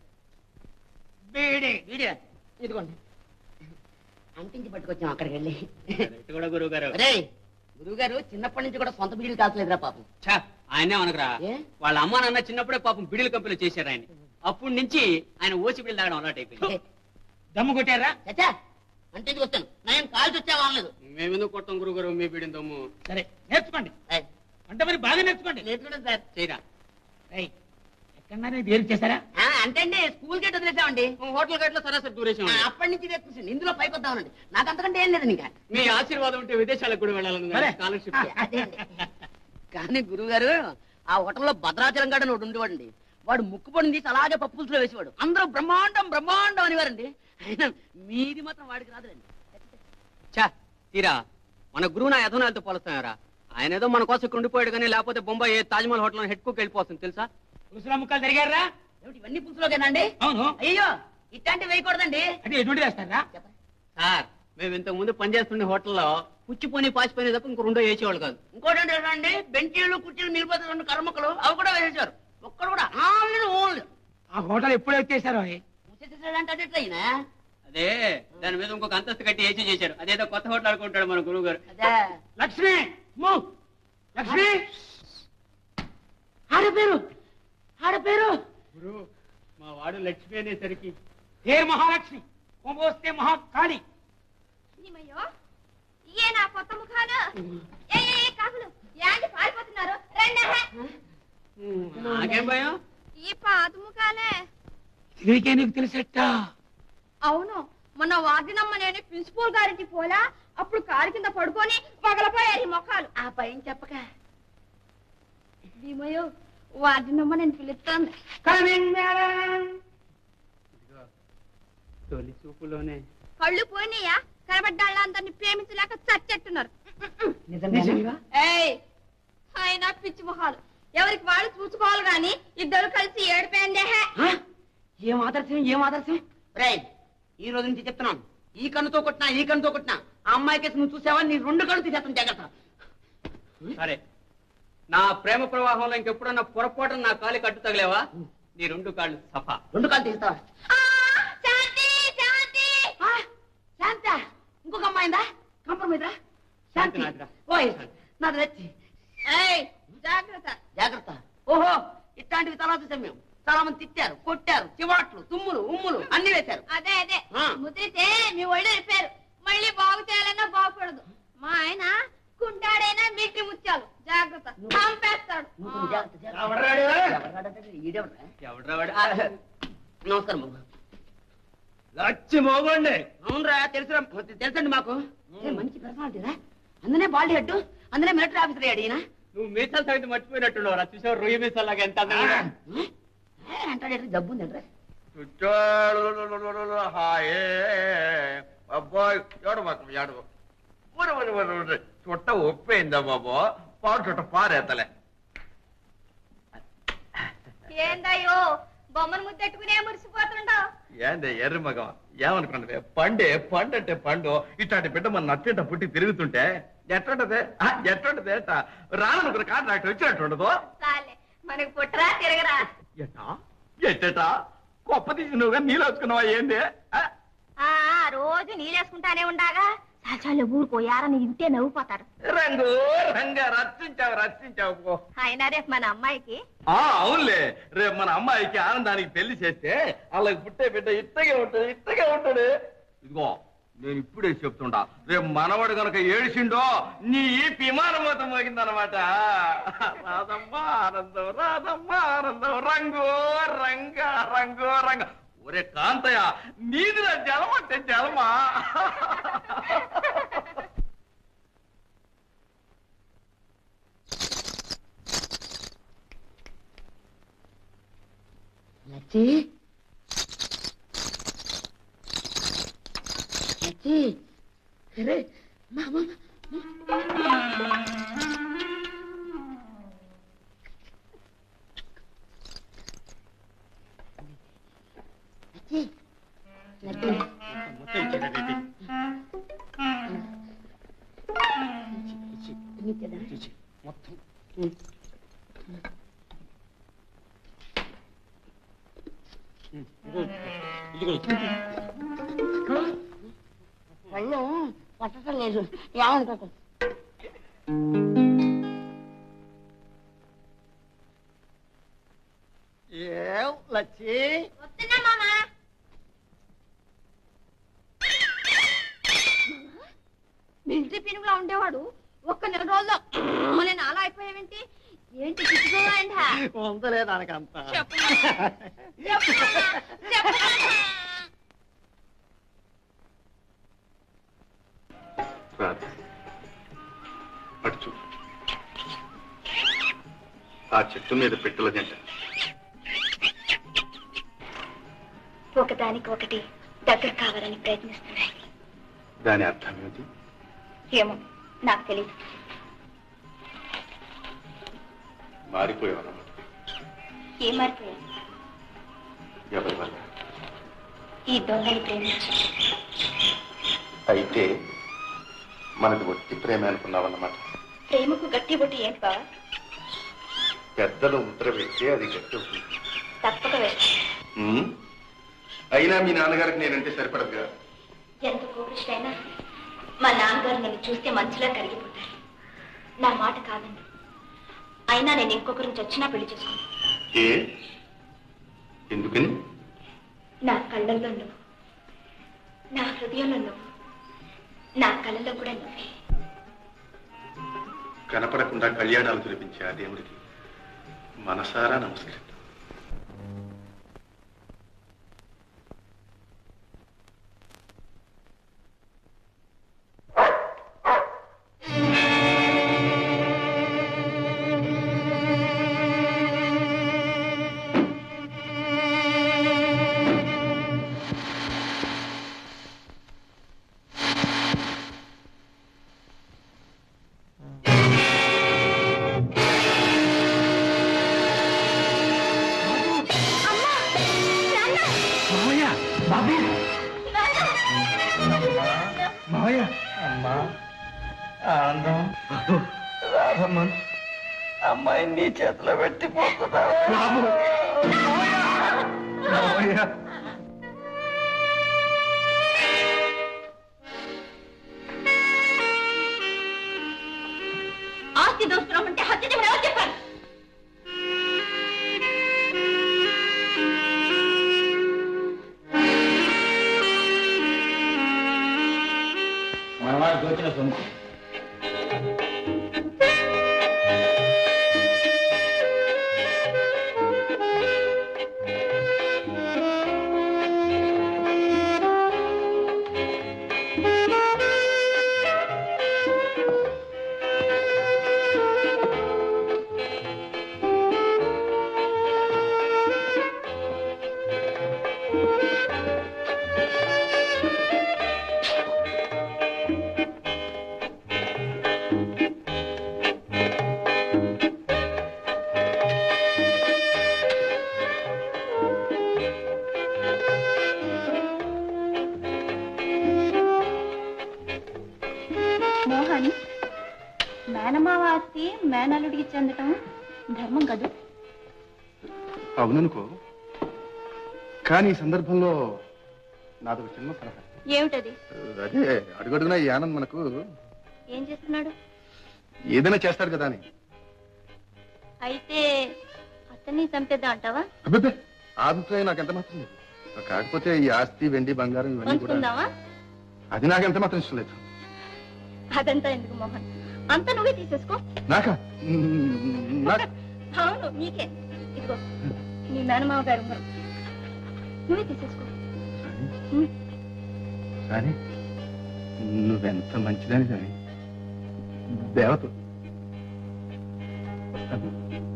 [SPEAKER 6] బీడి
[SPEAKER 10] బీడీ ఇదిగోండి అంటించి పట్టుకొచ్చాం అక్కడికి వెళ్ళి
[SPEAKER 11] కరెక్ట్ కూడా గురువు గారు
[SPEAKER 10] రే గురువు గారు చిన్నప్పటి నుంచి కూడా సొంత బీడీలు కాల్చలేదురా పాపం
[SPEAKER 11] ఛా, ఆయనే అనకరా
[SPEAKER 10] ఏ?
[SPEAKER 11] వాళ్ళ అమ్మ నాన్న చిన్నప్పుడే పాపం బిడిల కంపెనీలో చేశారు ఆయన అప్పటి నుంచి ఆయన ఓసి బిడ్డలు తాగడం అలవాటు అయిపోయింది
[SPEAKER 6] దమ్ము కొట్టారా
[SPEAKER 10] చచ్చా అంటించి వచ్చాను నేను కాల్చి వచ్చా అనలేదు
[SPEAKER 11] మేమెందుకు కొట్టం గురువు గారు మీ బిడిన దమ్ము
[SPEAKER 6] సరే నేర్చుకోండి అంటే మరి బాగా నేర్చుకోండి
[SPEAKER 10] నేర్చుకుంటాను సార్
[SPEAKER 11] చేయరా
[SPEAKER 6] ఏయ్, ఎక్కడన్నా వేరు చేశారా
[SPEAKER 10] ఆ, అంటే అండి స్కూల్ గేట్ వదిలేసామండి
[SPEAKER 11] హోటల్ గట్ల సరాసరి దూరేసాం
[SPEAKER 10] ఆ, అప్పటి నుంచి నేర్చుకుంటాను ఇందులో పైకి వద్దామనండి నాకు అంతకంటే ఏం లేదు ఇంకా
[SPEAKER 11] మీ ఆశీర్వాదం ఉంటే విదేశాలకు కూడా వెళ్ళాలని
[SPEAKER 6] సరే.
[SPEAKER 11] స్కాలర్షిప్
[SPEAKER 10] అదే అండి. కానీ గురువు గారు ఆ హోటల్లో భద్రాచలం గాడు ఒకడు ఉండేవాడండి వాడు ముక్కు పొడిని తీసి అలాగే పప్పులతో వేసేవాడు అందరూ బ్రహ్మాండం బ్రహ్మాండం అనేవారండి అయినా మీది మాత్రం వాడికి రాదులండి
[SPEAKER 11] చా తీరా మన గురువు నా యథనాలతో పోలుస్తాయారా ఆయన ఏదో మన కోసం ఇక్కడ ఉండిపోయాడు కానీ లేకపోతే Bombay Taj Mahal hotel head cook వెళ్ళిపోతుంది తెలుసా
[SPEAKER 6] పులుసుల ముక్కలు తిరిగారా
[SPEAKER 10] ఏమిటి ఇవన్నీ పులుసులోకేనండి
[SPEAKER 6] అవును
[SPEAKER 10] అయ్యో ఇట్లాంటివి వేయకూడదండి
[SPEAKER 6] అంటే ఎటువంటి వేస్తారా
[SPEAKER 11] సార్ మేము ఇంతకు ముందు పనిచేస్తున్న హోటల్లో పుచ్చిపోని పాచిపోయిన తప్ప ఇంకో రెండో వేసేవాళ్ళు కాదు
[SPEAKER 10] ఇంకోటి అంటే అండి బెంచీలు కుర్చీలు మిగిలిపోతే రెండు కర్మక్కలు అవి కూడా వేసేసారు ఒక్కడు కూడా ఆన్లైన్ ఓన్లీ
[SPEAKER 6] ఆ హోటల్ ఎప్పుడు వచ్చేసారో
[SPEAKER 10] అంటే అదే ట్రైన్
[SPEAKER 11] అదే దాని మీద ఇంకొక అంతస్తు కట్టి ఏసీ చేశారు అదేదో కొత్త హోటల్ అనుకుంటాడు మన గురువు గారు
[SPEAKER 10] అదే
[SPEAKER 6] లక్ష్మి మూ లక్ష్మి
[SPEAKER 10] ఆడపేరు ఆడపేరు
[SPEAKER 11] గురు మా వాడు లక్ష్మి అనేసరికి
[SPEAKER 6] పేరు మహాలక్ష్మి కొంబోస్తే మహాకాళి
[SPEAKER 2] నిమయ్యో ఇయే నా కొత్త ముఖాలు ఏ ఏ, ఏ, కాకులు యాంటి పారిపోతున్నారు రండి
[SPEAKER 11] నాకేం భయం
[SPEAKER 2] ఈ పాత ముఖాలే
[SPEAKER 6] తిరిగే నీకు తెలిసెట్ట
[SPEAKER 2] అవును మొన్న వార్డినమ్మ నేను ప్రిన్సిపల్ గారికి పోలా అప్పుడు కారు కింద పడుకొని పగలపోయారు ఈ మొఖాలు
[SPEAKER 10] ఆ పైన చెప్పక
[SPEAKER 2] భీమయ్యో వార్డినమ్మ నేను పిలుస్తాను
[SPEAKER 11] తొలి చూపులోనే
[SPEAKER 2] కళ్ళు పోయినాయా
[SPEAKER 3] కనబడ్డాళ్ళ అందరిని ప్రేమించలేక చచ్చెట్టున్నారు ఏయ్ ఆయన పిచ్చి మొహాలు ఎవరికి వాళ్ళు చూసుకోవాలి గాని ఇద్దరు కలిసి ఏడిపోయిందే
[SPEAKER 10] ఆ? ఏం ఆదర్శం ఏం ఆదర్శం రే ఈ రోజు నుంచి చెప్తున్నాను ఈ కన్నుతో కొట్టినా ఈ కన్నుతో కొట్టినా ఆ అమ్మాయి కేసు నువ్వు చూసావా నీ రెండు కళ్ళు తీసేస్తాను జాగ్రత్త
[SPEAKER 11] సరే నా ప్రేమ ప్రవాహంలో ఇంకెప్పుడన్నా పొరపాటున నా కాలి కట్టు తగిలేవా నీ రెండు కాళ్ళు సఫా
[SPEAKER 10] రెండు కాళ్ళు తీస్తావా
[SPEAKER 3] శాంతి శాంతి
[SPEAKER 10] ఆ, శాంత ఇంకొక అమ్మాయిందా కంప్రమైజ్ రా శాంతి
[SPEAKER 11] శాంతి నాదిరా.
[SPEAKER 10] ఓయ్ నాది రచ్చి
[SPEAKER 3] ఏయ్ జాగ్రత్త
[SPEAKER 10] జాగ్రత్త ఓహో ఇట్లాంటివి తర్వాత చూసాం మేము చాలా మంది తిట్టారు కొట్టారు చివాట్లు తుమ్ములు ఉమ్ములు అన్ని వేశారు
[SPEAKER 3] అదే అదే
[SPEAKER 10] ఆ.
[SPEAKER 3] ముద్రితే మీ ఒళ్ళు రిపేరు మళ్ళీ బాగు చేయాలన్నా బాగుపడదు మా ఆయన కుంటాడైనా మిల్కి ముత్యాలు జాగ్రత్త చంపేస్తాడు
[SPEAKER 10] నువ్వు కొంచెం జాగ్రత్త, జాగ్రత్త.
[SPEAKER 7] ఎవడ్రాడు?
[SPEAKER 10] ఎవడ్రాడంటే ఈడెవడ్రా?
[SPEAKER 11] ఎవడ్రా వాడు?
[SPEAKER 10] నమస్కారం బాబు
[SPEAKER 7] లచ్చి మోగండి
[SPEAKER 10] అవునరా తెలుసురా తెలుసండి మాకు ఏ, మంచి పర్సనాలిటీ రా అందునే బాల్ హెడ్ అందునే మిలిటరీ ఆఫీసర్ అయ్యాడు ఈయన
[SPEAKER 11] నువ్వు మీసాల సంగతి మర్చిపోయినట్టున్నావు రా చూసావు రొయ్య మీసాలాగా ఎంత అందంగా
[SPEAKER 10] ఏ, అంటాడు జబ్బు ఉందంటే
[SPEAKER 4] హాయే అబ్బాయి ఏడు మాత్రం ఏడు ఊరు ఊరు ఊరు ఊరు చుట్ట ఒప్పైందా బాబు పాడు చుట్ట పారేతలే
[SPEAKER 3] ఏందయ్యో బొమ్మను ముద్దెట్టుకునే మురిసిపోతుండవు
[SPEAKER 4] ఏంది ఎర్రి మగం ఏమనుకున్నవే పండే పండు అంటే పండు ఇట్లాంటి బిడ్డ మన నచ్చేట పుట్టి తిరుగుతుంటే ఎట్లుంటది ఆ, ఎట్లుంటది ఎట్ట రాననుకున్న కాంట్రాక్ట్ వచ్చినట్టు ఉండదు
[SPEAKER 3] చాలే మనకు పుట్టరా తిరగరా
[SPEAKER 4] ఎట్టా ఎట్టేటా గొప్ప తీసి నువ్వుగా నీళ్ళు వచ్చుకున్నావా ఏంది ఆ?
[SPEAKER 3] ఆ రోజు నీళ్ళేసుకుంటానే ఉండాగా చాలు చాలు ఊరుకో యారని ఇంటే నవ్వుపోతారు
[SPEAKER 4] రంగు రంగ రచించావు రచించావు పో.
[SPEAKER 3] అయినా రేపు మన అమ్మాయికి
[SPEAKER 4] ఆ అవునులే రేపు మన అమ్మాయికి ఆనందానికి పెళ్లి చేస్తే వాళ్ళకి పుట్టే బిడ్డ ఇట్టగే ఉంటాడు ఇట్టగే ఉంటాడు ఇదిగో నేను ఇప్పుడే చెప్తుండా రేపు మనవడు గనక ఏడిసిండో నీ ఈ విమానం మొత్తం మోగిందనమాట రాదమ్మ ఆనందం రాదమ్మ ఆనందం రంగు రంగ రంగు రంగ ఒరే కాంతయ్య నీది నా జలం అంటే జలమా
[SPEAKER 10] లచ్చి లచ్చి అరే మా మా లచ్చి లచ్చి నీకేదా? కళ్ళు పట్టడం లేదు ఏమనుకోకు
[SPEAKER 7] ఏం లచ్చి
[SPEAKER 3] వస్తున్నా మామా మిలిటరీ పినుగులా ఉండేవాడు ఒక్క నెల రోజుల్లో నేను అలా అయిపోయావేంటి ఏంటి చిక్కుకోవాలంట
[SPEAKER 7] ఉందలే దానికంతా
[SPEAKER 3] చెప్పు మామా. చెప్పు మామా. చెప్పు మామా.
[SPEAKER 9] రాదు అటు చూడు ఆ చెట్టు మీద పెట్టుల జంట
[SPEAKER 2] ఒకదానికి ఒకటి దగ్గర కావాలని ప్రయత్నిస్తున్నాయి
[SPEAKER 9] దాని అర్థం ఏమిటి
[SPEAKER 2] ఏమో నాకు తెలియదు
[SPEAKER 9] మారిపోయావన్నమాట
[SPEAKER 2] ఏం మారిపోయాను
[SPEAKER 9] ఎవరి వల్ల
[SPEAKER 2] ఈ దొంగని ప్రేమించి
[SPEAKER 9] అయితే మనది ఒట్టి ప్రేమ అనుకున్నావన్నమాట
[SPEAKER 2] ప్రేమకు గట్టి బొట్టి ఏంటి బావా
[SPEAKER 9] పెద్దలు ముద్ర వేస్తే అది గట్టి అవుతుంది
[SPEAKER 2] తప్పక వేస్తాను
[SPEAKER 9] ఉమ్? అయినా మీ నాన్నగారికి నేనంటే సరిపడదుగా
[SPEAKER 2] ఎంత కోపిష్టైనా మా నాన్నగారు నన్ను చూస్తే మంచిలా కరిగిపోతారు నా మాట కాదండి అయినా నేను ఇంకొకరిని చచ్చినా పెళ్లి చేసుకున్నాను
[SPEAKER 9] ఏ ఎందుకని
[SPEAKER 2] నా కళ్ళల్లో నువ్వు నా హృదయంలో నువ్వు నా కళ్ళలో కూడా నువ్వే
[SPEAKER 9] కనపడకుండా కళ్యాణాలు జరిపించే ఆ దేవుడికి మనసారా నమస్కరిద్దాం మావయ్య
[SPEAKER 1] అమ్మా ఆనందం రాధమ్మన్ అమ్మాయి నీ చేతిలో పెట్టిపోతున్నా
[SPEAKER 9] బాబు మావయ్య
[SPEAKER 3] ఆస్తి దోషం అంటే హత్య చేయమని ఎవరు చెప్పారు
[SPEAKER 5] మన వాడు దోచిన సొమ్ము
[SPEAKER 2] మోహన్ మేనమావ ఆస్తి మేనల్లుడికి చెందటం ధర్మం కదూ
[SPEAKER 9] అవుననుకో కానీ ఈ సందర్భంలో నాదొక చిన్న సలహా
[SPEAKER 2] ఏమిటది
[SPEAKER 9] అదే అడుగడుగునా ఈ ఆనంద్ మనకు
[SPEAKER 2] ఏం చేస్తున్నాడు
[SPEAKER 9] ఏదైనా చేస్తాడు కదా అని
[SPEAKER 2] అయితే అతన్ని చంపేద్దాం అంటావా
[SPEAKER 9] అబ్బే ఆ అభిప్రాయం నాకు ఎంత మాత్రం లేదు కాకపోతే ఈ ఆస్తి వెండి బంగారం ఇవన్నీ కూడా
[SPEAKER 2] పంచుకుందామా
[SPEAKER 9] అది నాకు ఎంత మాత్రం ఇష్టం లేదు
[SPEAKER 2] అదంతా ఎందుకు మోహన్ అంతా నువ్వే తీసేసుకో
[SPEAKER 9] నాకా మ్మ్, నాకు
[SPEAKER 2] అవును నీకే ఇదిగో నీ మేనమావ గారు ఉంగరం నువ్వే తీసేసుకో ఉమ్.
[SPEAKER 9] కానీ నువ్వెంత మంచిదని కానీ దేవత వస్తాను.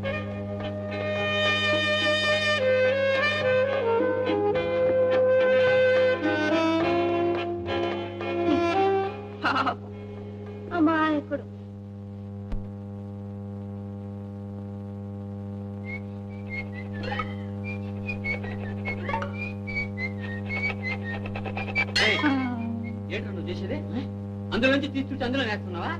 [SPEAKER 2] పాపం. అమాయకుడు
[SPEAKER 11] ఏంటో నువ్వు చేసేది అందులో నుంచి తీసి చూసి అందులో నేస్తున్నావా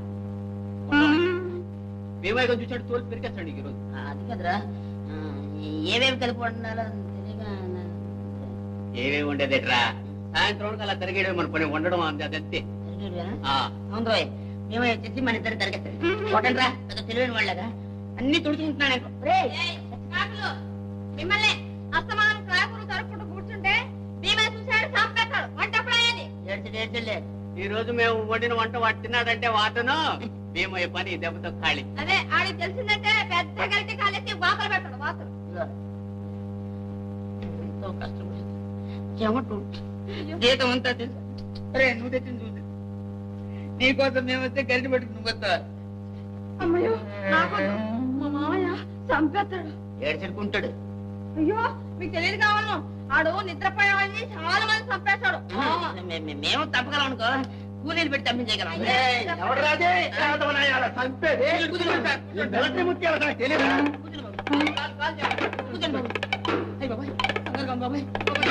[SPEAKER 11] మేమై చూసాడు తోలు పెరికేస్తాడు నీకు ఈరోజు
[SPEAKER 10] అది కదరా ఆ, ఏవేవి కలిపి వండాలో తెలియక నా-
[SPEAKER 11] ఏమేమి ఉండేదేట్రా సాయంత్రం అలా తిరిగేయడం మన పని వండడం అంతే అదంతే
[SPEAKER 10] తెలియదురా?
[SPEAKER 11] ఆ,
[SPEAKER 10] అవును రోయ్ మేము వచ్చేసి మన ఇద్దరు తరగతి కొట్టండి రా పెద్ద తెలివైన వాళ్ళగా అన్ని తుడుచుకుంటున్నాను నేను రేయ్,
[SPEAKER 3] కాకులు మిమ్మల్ని అస్తమానం క్లాకులు తరుపుకుంటూ కూర్చుంటే భీమే చూశాడు చంపేస్తాడు వంట ఎప్పుడు అయ్యేది
[SPEAKER 10] ఏడ్చలే ఏడ్చలే
[SPEAKER 11] ఈ రోజు మేము వండిన వంట వాడు తిన్నాడంటే వాతను మేము ఈ పని దెబ్బతో ఖాళీ
[SPEAKER 3] అదే ఆడికి తెలిసిందంటే పెద్ద గట్టి కాలేసి వాకలు పెట్టాడు వాకలు
[SPEAKER 10] ఇదిగో. ఎంతో కష్టపడి చెమటు జీతం అంతా తెలుసు రే నువ్వు తెచ్చింది చూసి నీకోసం మేము వస్తే గరిటి పెట్టుకుని నువ్వు వస్తా
[SPEAKER 3] అమ్మయ్యో నాకొద్దు మా మామయ్య చంపేస్తాడు
[SPEAKER 10] ఏడ్చుకుంటాడు
[SPEAKER 3] అయ్యో మీకు తెలియదు కావాలను ఆడు నిద్రపోయే వాళ్ళని చాలా మంది చంపేస్తాడు
[SPEAKER 10] మే- మే- మేము తప్పగలం అనుకో కూలీలు పెట్టి తప్పించేయగలం కూర్చోండి బాబు. అయ్య బాబాయ్, తొందరగా బాబాయ్.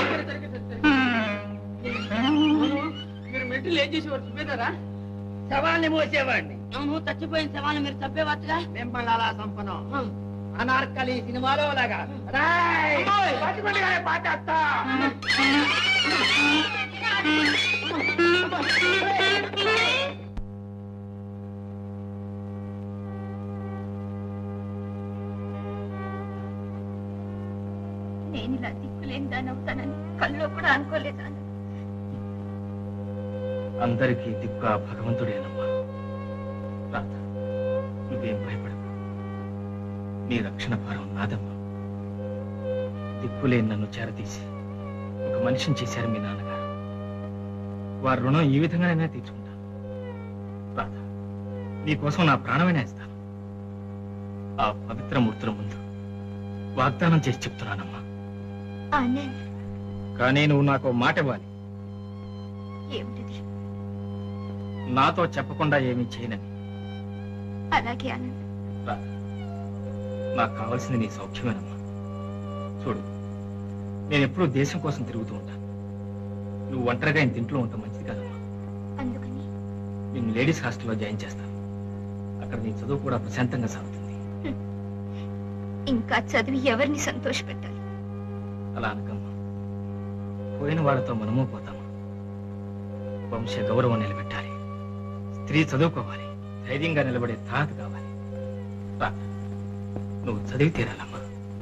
[SPEAKER 11] మీరు మెట్లు ఏం చేసేవారు చూపేదారా
[SPEAKER 10] శవాన్ని మోసేవాడిని అవును చచ్చిపోయిన శవాన్ని మీరు చంపేవచ్చుగా
[SPEAKER 11] మిమ్మల్ని అలా సంపనం అనార్కలి సినిమాలో లాగా
[SPEAKER 2] నేను ఇలా దిక్కులేని దాని అవుతానని కల్లో కూడా అనుకోలేదు నాన్న.
[SPEAKER 1] అందరికీ దిక్కు ఆ భగవంతుడేనమ్మా రాధ నువ్వేం భయపడకు నీ రక్షణ భారం నాదమ్మా దిక్కులేని నన్ను చేరతీసి ఒక మనిషిని చేశారు మీ నాన్నగారు వారి రుణం ఈ విధంగానైనా తీర్చుకుంటాను రాధ నీకోసం నా ప్రాణమైనా ఇస్తాను ఆ పవిత్ర మూర్తుల ముందు వాగ్దానం చేసి చెప్తున్నానమ్మా
[SPEAKER 2] ఆనంద్
[SPEAKER 1] కానీ నువ్వు నాకు ఓ మాట ఇవ్వాలి
[SPEAKER 2] ఏమిటిది
[SPEAKER 1] నాతో చెప్పకుండా ఏమీ చేయనని
[SPEAKER 2] అలాగే ఆనంద్
[SPEAKER 1] రాధ నాకు కావాల్సింది నీ సౌఖ్యమేనమ్మా చూడు నేను ఎప్పుడూ దేశం కోసం తిరుగుతూ ఉంటాను
[SPEAKER 5] నువ్వు ఒంటరిగా ఇంత ఇంట్లో ఉంటాం మంచిది కాదమ్మా
[SPEAKER 2] అందుకని
[SPEAKER 5] నేను లేడీస్ హాస్టల్లో జాయిన్ చేస్తాను అక్కడ నీ చదువు కూడా ప్రశాంతంగా సాగుతుంది
[SPEAKER 2] ఇంకా చదివి ఎవరిని సంతోషపెట్టాలి
[SPEAKER 5] అలా అనకమ్మా పోయిన వాళ్ళతో మనము పోతామా వంశ గౌరవం నిలబెట్టాలి స్త్రీ చదువుకోవాలి ధైర్యంగా నిలబడే తాత కావాలి రా నువ్వు చదివి తీరాలమ్మా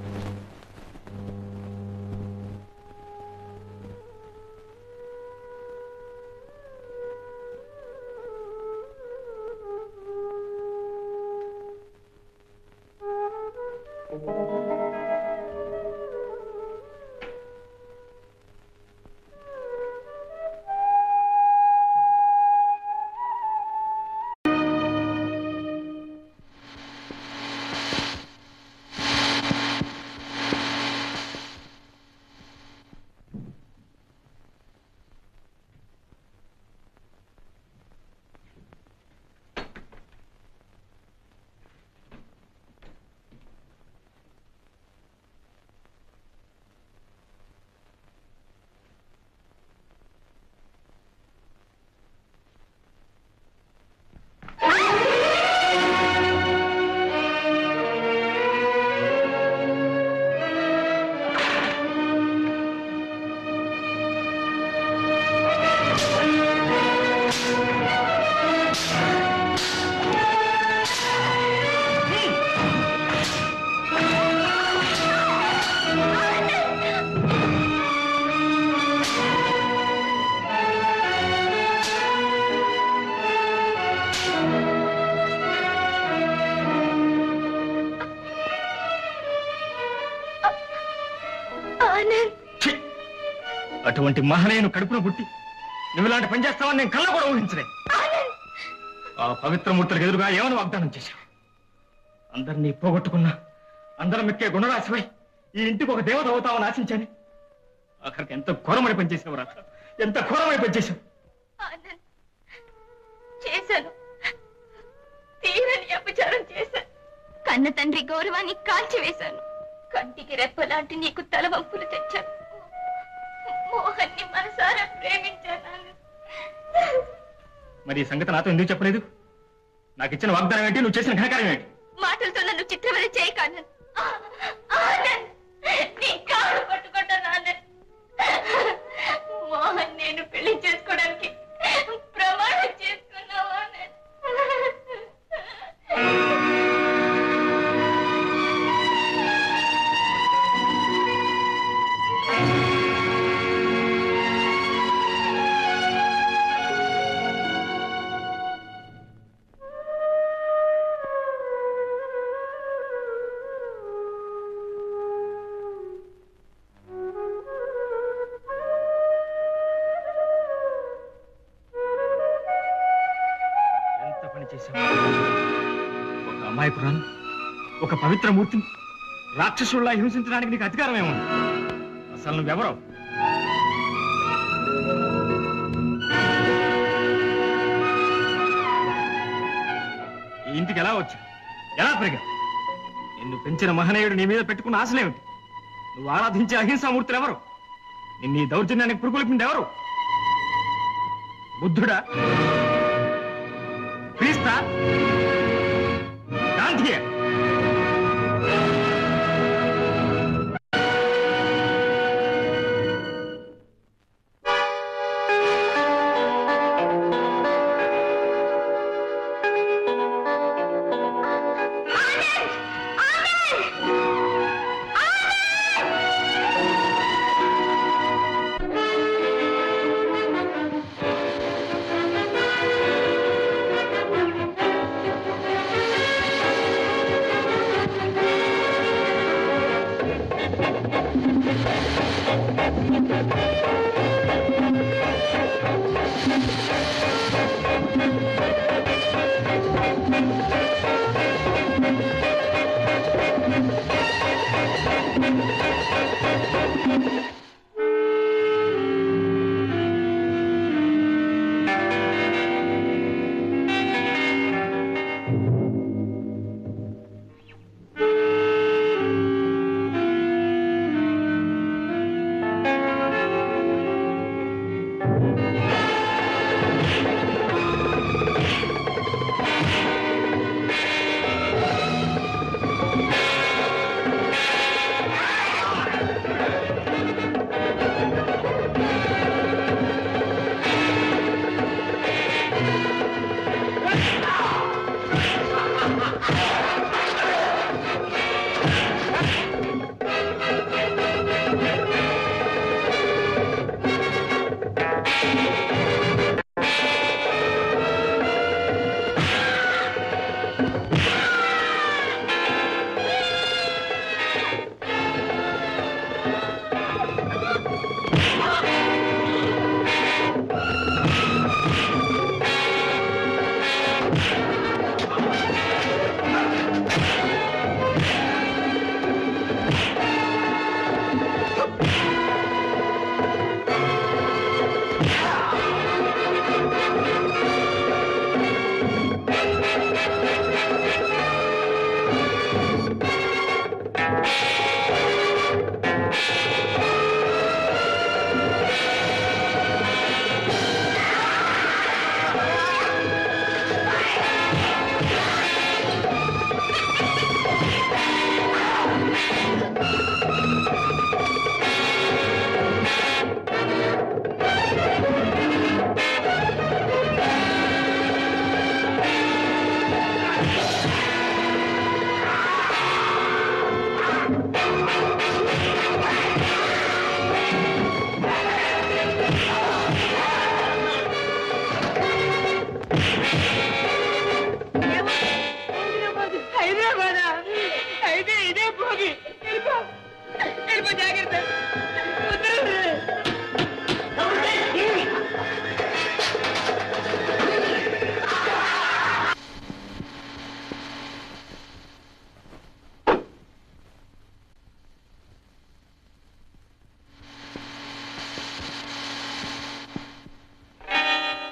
[SPEAKER 2] ఆనంద్
[SPEAKER 5] ఛీ! అటువంటి మహనీయును కడుపున పుట్టి నువ్వు ఇలాంటి పని చేస్తావని నేను కళ్ళ కూడా ఊహించలే ఆ పవిత్ర మూర్తులకు ఎదురుగా ఏమని వాగ్దానం చేశావు అందరినీ పోగొట్టుకున్నా అందరం మెక్కే గుణరాశివై ఈ ఇంటికి ఒక దేవత అవుతావని ఆశించాను అక్కడికి ఎంత ఘోరమని పనిచేసావు రా ఎంత ఘోరమని పనిచేశావు
[SPEAKER 2] ఆనంద్ చేశాను తీరని అపచారం చేశాను కన్న తండ్రి గౌరవాన్ని కాల్చివేశాను కంటికి రెప్పలాంటి నీకు తలవంపులు తెచ్చాను మోహన్ని మనసారా ప్రేమించాను ఆనంద్.
[SPEAKER 5] మరి ఈ సంగతి నాతో ఎందుకు చెప్పలేదు నాకు ఇచ్చిన వాగ్దానం ఏంటి నువ్వు చేసిన ఘనకార్యం ఏంటి
[SPEAKER 2] మాటలతో నన్ను చిత్రవద చేయకాను ఆనంద్ నీ కాళ్ళు పట్టుకుంటాను ఆనంద్ మోహన్ నేను పెళ్లి చేసుకోవడానికి ప్రమాణం చేసుకున్నావు ఆనంద్
[SPEAKER 5] ఎంత పని చేశావు ఒక అమాయకురాలు ఒక పవిత్ర మూర్తిని రాక్షసుల్లా హింసించడానికి నీకు అధికారం ఏముంది అసలు నువ్వెవరో ఈ ఇంటికి ఎలా వచ్చా ఎలా పెరిగా నిన్ను పెంచిన మహనీయుడు నీ మీద పెట్టుకున్న ఆశలేమిటి నువ్వు ఆరాధించే అహింసామూర్తులు ఎవరు నిన్ను ఈ దౌర్జన్యానికి పురుగొలిపింది ఎవరు బుద్ధుడా క్రీస్తా గాంధీయ
[SPEAKER 2] Anand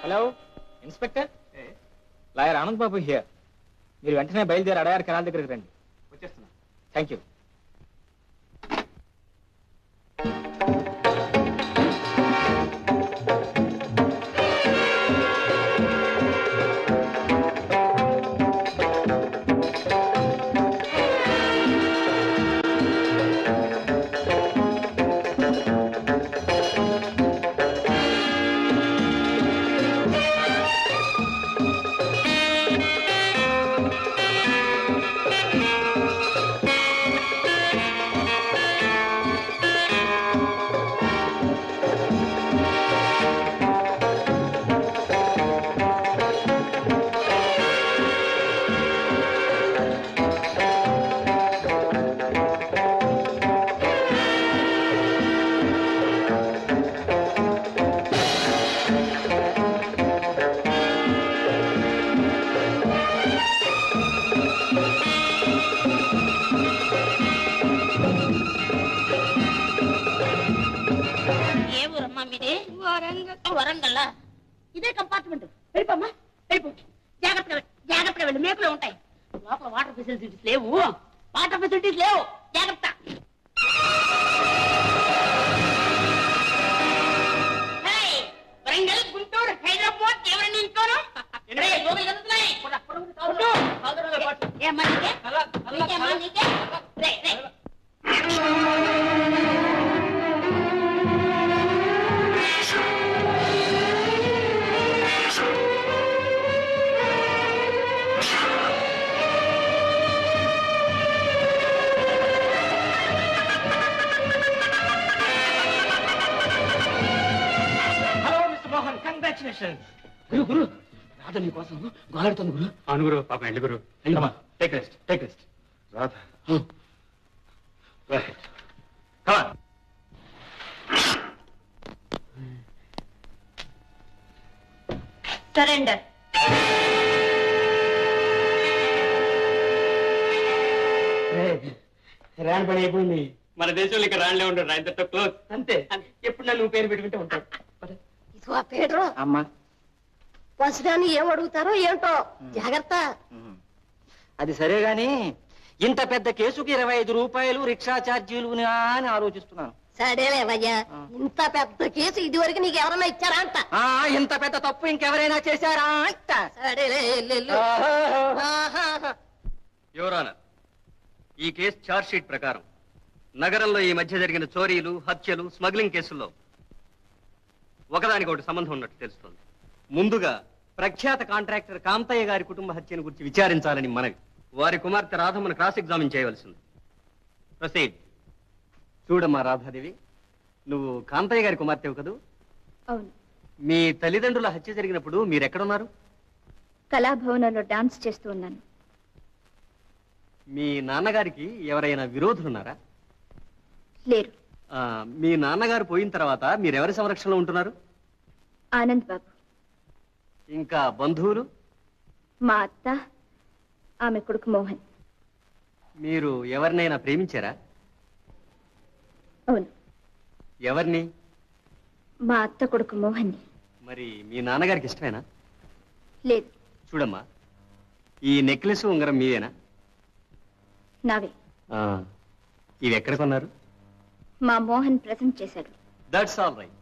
[SPEAKER 12] hello inspector lawyer Anand Babu here మీరు వెంటనే బయలుదేరి అడయార్ కెనాల్ దగ్గరికి రండి వచ్చేస్తున్నా థ్యాంక్ యూ
[SPEAKER 3] ఏ ఊరమ్మా మీది వరంగల్ వరంగల్ ఇదే కంపార్ట్మెంట్ వెళ్ళిపోమ్మా వెళ్ళిపో జాగ్రత్తగా వెళ్ళు. జాగ్రత్తగా వెళ్ళి మేకులు ఉంటాయి లోపల వాటర్ ఫెసిలిటీస్ లేవు వాటర్ ఫెసిలిటీస్ లేవు జాగ్రత్త హేయ్, వరంగల్ గుంటూరు హైదరాబాద్ ఎవరిని ఇంకోను రేయ్, గోగులు కదులుతున్నాయి. ఉండు. ఏమ్మా నీకే? నీకేమ్మా నీకే? రేయ్, రేయ్.
[SPEAKER 12] హలో మిస్టర్ మోహన్ కంగ్రాచులేషన్
[SPEAKER 10] గురు గురు రాధ నీ కోసం గోలాడుతుంది గురు
[SPEAKER 12] అవును గురు పాపం ఎండు గురు take rest take rest
[SPEAKER 9] Radha
[SPEAKER 3] surrender
[SPEAKER 10] రాని పని అయిపోయింది
[SPEAKER 11] మన దేశంలో ఇక రాళ్ళే ఉండరు ఆయనతో క్లోజ్
[SPEAKER 10] అంతే ఎప్పుడు నన్ను పేరు పెట్టుకుంటే ఉంటాడు
[SPEAKER 3] ఇదిగో పీటరు
[SPEAKER 12] అమ్మా
[SPEAKER 3] పసిదాన్ని ఏం అడుగుతారో ఏంటో జాగ్రత్త
[SPEAKER 1] అది సరే గాని ఇంత పెద్ద కేసుకి ఇరవై ఐదు రూపాయలు రిక్షా ఛార్జీలు అని ఆలోచిస్తున్నాను
[SPEAKER 3] సరేలేవయ్యా ఇంత పెద్ద కేసు ఇదివరకు నీకు ఎవరన్నా ఇచ్చారా అంట
[SPEAKER 1] ఆ ఇంత పెద్ద తప్పు ఇంకెవరైనా చేశారా అంట
[SPEAKER 3] సరేలే ఎల్లెల్లు. ఆహాహా.
[SPEAKER 11] యువరానర్ ఈ కేసు ఛార్జ్ షీట్ ప్రకారం నగరంలో ఈ మధ్య జరిగిన చోరీలు హత్యలు స్మగ్లింగ్ కేసుల్లో ఒకదానికి ఒకటి సంబంధం ఉన్నట్టు తెలుస్తోంది ముందుగా ప్రఖ్యాత కాంట్రాక్టర్ కాంతయ్య గారి కుటుంబ హత్యను గురించి విచారించాలని మనవి వారి కుమార్తె రాధమ్మను క్రాస్ ఎగ్జామిన్ చేయవలసింది ప్రొసీడ్ చూడమ్మా రాధాదేవి నువ్వు కాంతయ్య గారి కుమార్తెవు కదూ
[SPEAKER 2] అవును
[SPEAKER 11] మీ తల్లిదండ్రుల హత్య జరిగినప్పుడు మీరెక్కడున్నారు
[SPEAKER 2] కళాభవనంలో డాన్స్ చేస్తూ ఉన్నాను
[SPEAKER 11] మీ నాన్నగారికి ఎవరైనా విరోధులున్నారా
[SPEAKER 2] లేరు
[SPEAKER 11] ఆ, మీ నాన్నగారు పోయిన తర్వాత మీరెవరి సంరక్షణలో ఉంటున్నారు
[SPEAKER 2] ఆనంద్ బాబు
[SPEAKER 11] ఇంకా బంధువులు
[SPEAKER 2] మా అత్త ఆమె కొడుకు మోహన్
[SPEAKER 11] మీరు ఎవరినైనా ప్రేమించారా
[SPEAKER 2] అవును
[SPEAKER 11] ఎవరిని
[SPEAKER 2] మా అత్త కొడుకు మోహన్ని
[SPEAKER 11] మరి మీ నాన్నగారికి ఇష్టమేనా
[SPEAKER 2] లేదు
[SPEAKER 11] చూడమ్మా ఈ నెక్లెస్ ఉంగరం మీవేనా
[SPEAKER 2] నావే
[SPEAKER 11] ఆ, ఇవి ఎక్కడ కొన్నారు
[SPEAKER 2] మా మోహన్ ప్రజెంట్ చేశాడు
[SPEAKER 11] దట్స్ ఆల్ రైట్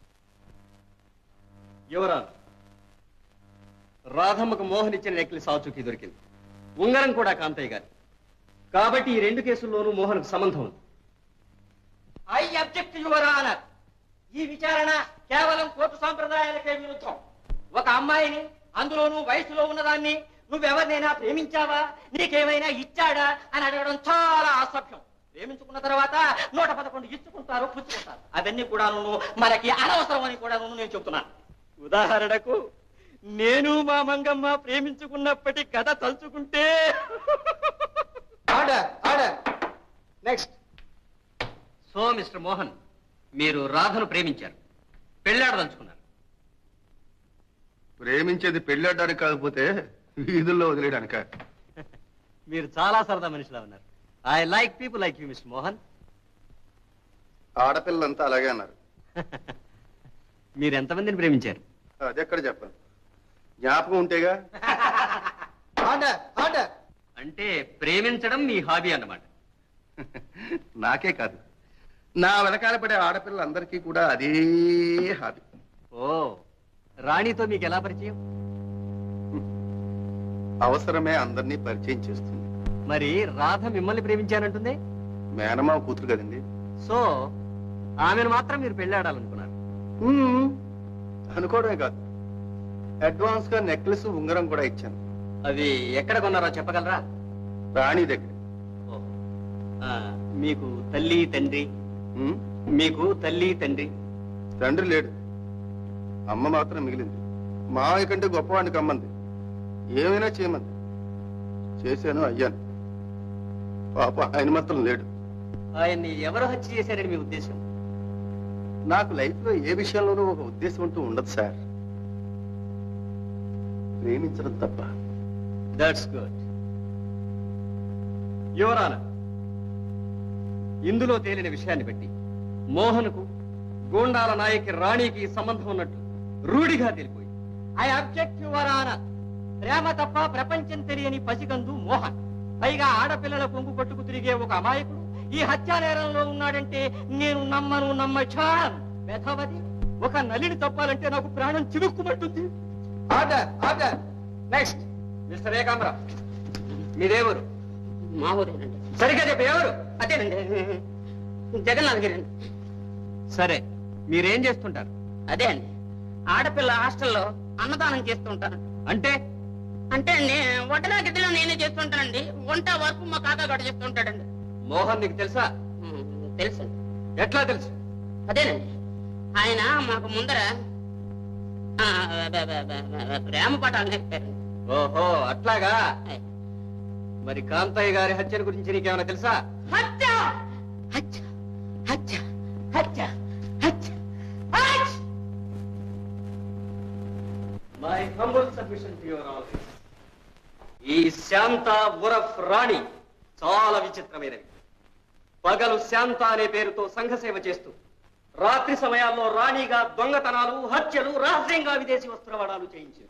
[SPEAKER 11] యువరాన్ రాధమ్మకు మోహన్ ఇచ్చిన నెక్లెస్ ఆచూకీ దొరికింది ఉంగరం కూడా కాంతయ్య గారి కాబట్టి ఈ రెండు కేసుల్లోనూ మోహన్కు సంబంధం ఉంది
[SPEAKER 1] ఐ అబ్జెక్ట్ యువర్ ఆనర్ ఈ విచారణ కేవలం కోర్టు సాంప్రదాయాలకే విరుద్ధం ఒక అమ్మాయిని అందులోనూ వయసులో ఉన్నదాన్ని నువ్వెవరినైనా ప్రేమించావా నీకేమైనా ఇచ్చాడా అని అడగడం చాలా అసభ్యం ప్రేమించుకున్న తర్వాత నూట పదకొండు ఇచ్చుకుంటారు పుచ్చుకుంటారు అవన్నీ కూడా మనకి అనవసరం అని కూడా నేను చెప్తున్నాను ఉదాహరణకు నేను మా మంగమ్మ ప్రేమించుకున్నప్పటి కథ తలుచుకుంటే
[SPEAKER 12] order order next
[SPEAKER 11] so mister Mohan మీరు రాధను ప్రేమించారు పెళ్ళాడదలుచుకున్నారు
[SPEAKER 9] ప్రేమించేది పెళ్ళాడడానికి కాకపోతే వీధుల్లో వదిలేయడానిక
[SPEAKER 11] మీరు చాలా సరదా మనిషిలా ఉన్నారు I like people like you mister Mohan
[SPEAKER 9] ఆడపిల్లలంతా అలాగే అన్నారు
[SPEAKER 11] మీరు ఎంతమందిని ప్రేమించారు
[SPEAKER 9] అది ఎక్కడ చెప్పాను జ్ఞాపకం ఉంటేగా
[SPEAKER 7] ఆర్డర్ ఆర్డర్
[SPEAKER 11] అంటే ప్రేమించడం మీ హాబీ అన్నమాట
[SPEAKER 9] నాకే కాదు నా వెనకాల పడే ఆడపిల్లలందరికీ కూడా అదే హాబీ
[SPEAKER 11] ఓ రాణితో మీకు ఎలా పరిచయం
[SPEAKER 9] అవసరమే అందరినీ పరిచయం చేస్తుంది
[SPEAKER 11] మరి రాధ మిమ్మల్ని ప్రేమించానంటుంది
[SPEAKER 9] మేనమావ కూతురు కదండి
[SPEAKER 11] సో ఆమెను మాత్రం మీరు పెళ్ళాడాలనుకున్నారు
[SPEAKER 9] హ్మ్. అనుకోవడమే కాదు అడ్వాన్స్ గా నెక్లెస్ ఉంగరం కూడా ఇచ్చాను
[SPEAKER 11] అవి ఎక్కడ కొన్నారో చెప్పగలరా
[SPEAKER 9] రాణి దగ్గర
[SPEAKER 11] ఆ, మీకు తల్లి తండ్రి
[SPEAKER 9] హ్మ్?
[SPEAKER 11] మీకు తల్లి తండ్రి
[SPEAKER 9] తండ్రి లేడు అమ్మ మాత్రం మిగిలింది మావయ్య కంటే గొప్పవాడిని కమ్మంది ఏమైనా చేయమంది చేశాను అయ్యాను పాప ఆయన మాత్రం లేడు
[SPEAKER 11] ఆయన్ని ఎవరు హత్య చేశారని మీ ఉద్దేశం
[SPEAKER 9] నాకు లైఫ్ లో ఏ విషయంలోనూ ఒక ఉద్దేశం అంటూ ఉండదు సార్ ప్రేమించడం తప్ప
[SPEAKER 11] దట్స్ గుడ్ యువరాన ఇందులో తేలిన విషయాన్ని బట్టి మోహన్కు గోండాల నాయకి రాణికి సంబంధం ఉన్నట్టు రూఢిగా తెలిపోయింది
[SPEAKER 1] ఐ అబ్జెక్ట్ యువర్ ఆనర్ ప్రేమ తప్ప ప్రపంచం తెలియని పసికందు మోహన్ పైగా ఆడపిల్లల పొంగు పట్టుకు తిరిగే ఒక అమాయకుడు ఈ హత్యా నేరంలో ఉన్నాడంటే నేను నమ్మను నమ్మచాన్ మెథవది ఒక నలిని తప్పాలంటే నాకు ప్రాణం చిరుక్కుమంటుంది
[SPEAKER 7] ఆర్డర్ ఆర్డర్
[SPEAKER 11] నెక్స్ట్ మిస్టర్ ఏకాంబరా మీదేవరు
[SPEAKER 10] మా ఊరేనండి
[SPEAKER 11] సరిగ్గా చెప్పు ఎవరు
[SPEAKER 10] అదేనండి జగన్నాథ్ గిరి
[SPEAKER 11] సరే మీరేం చేస్తుంటారు
[SPEAKER 10] అదే అండి ఆడపిల్ల హాస్టల్లో అన్నదానం చేస్తుంటాను
[SPEAKER 11] అంటే
[SPEAKER 10] అంటే అండి వంటలా గిద్దలో నేనే చేస్తుంటానండి వంట వరకు మా కాకా గడ చేస్తుంటాడండి
[SPEAKER 11] మోహన్ నీకు తెలుసా
[SPEAKER 10] తెలుసు
[SPEAKER 11] ఎట్లా తెలుసు
[SPEAKER 10] అదేనండి ఆయన మాకు ముందర ఆ, బ- బ- బ- బ- ప్రేమ పటాలు నేర్పారు
[SPEAKER 11] ఓహో అట్లాగా మరి కాంతయ్య గారి హత్యల గురించి నీకేమైనా తెలుసా
[SPEAKER 10] హత్య హత్య హత్య హత్య హత్య హత్య
[SPEAKER 11] my humble submission to your office ఈ శాంత ఉరఫ్ రాణి చాలా విచిత్రమైనవి పగలు శాంత అనే పేరుతో సంఘ సేవ చేస్తూ రాత్రి సమయాల్లో రాణిగా దొంగతనాలు హత్యలు రహస్యంగా విదేశీ వస్త్రవాడాలు చేయించారు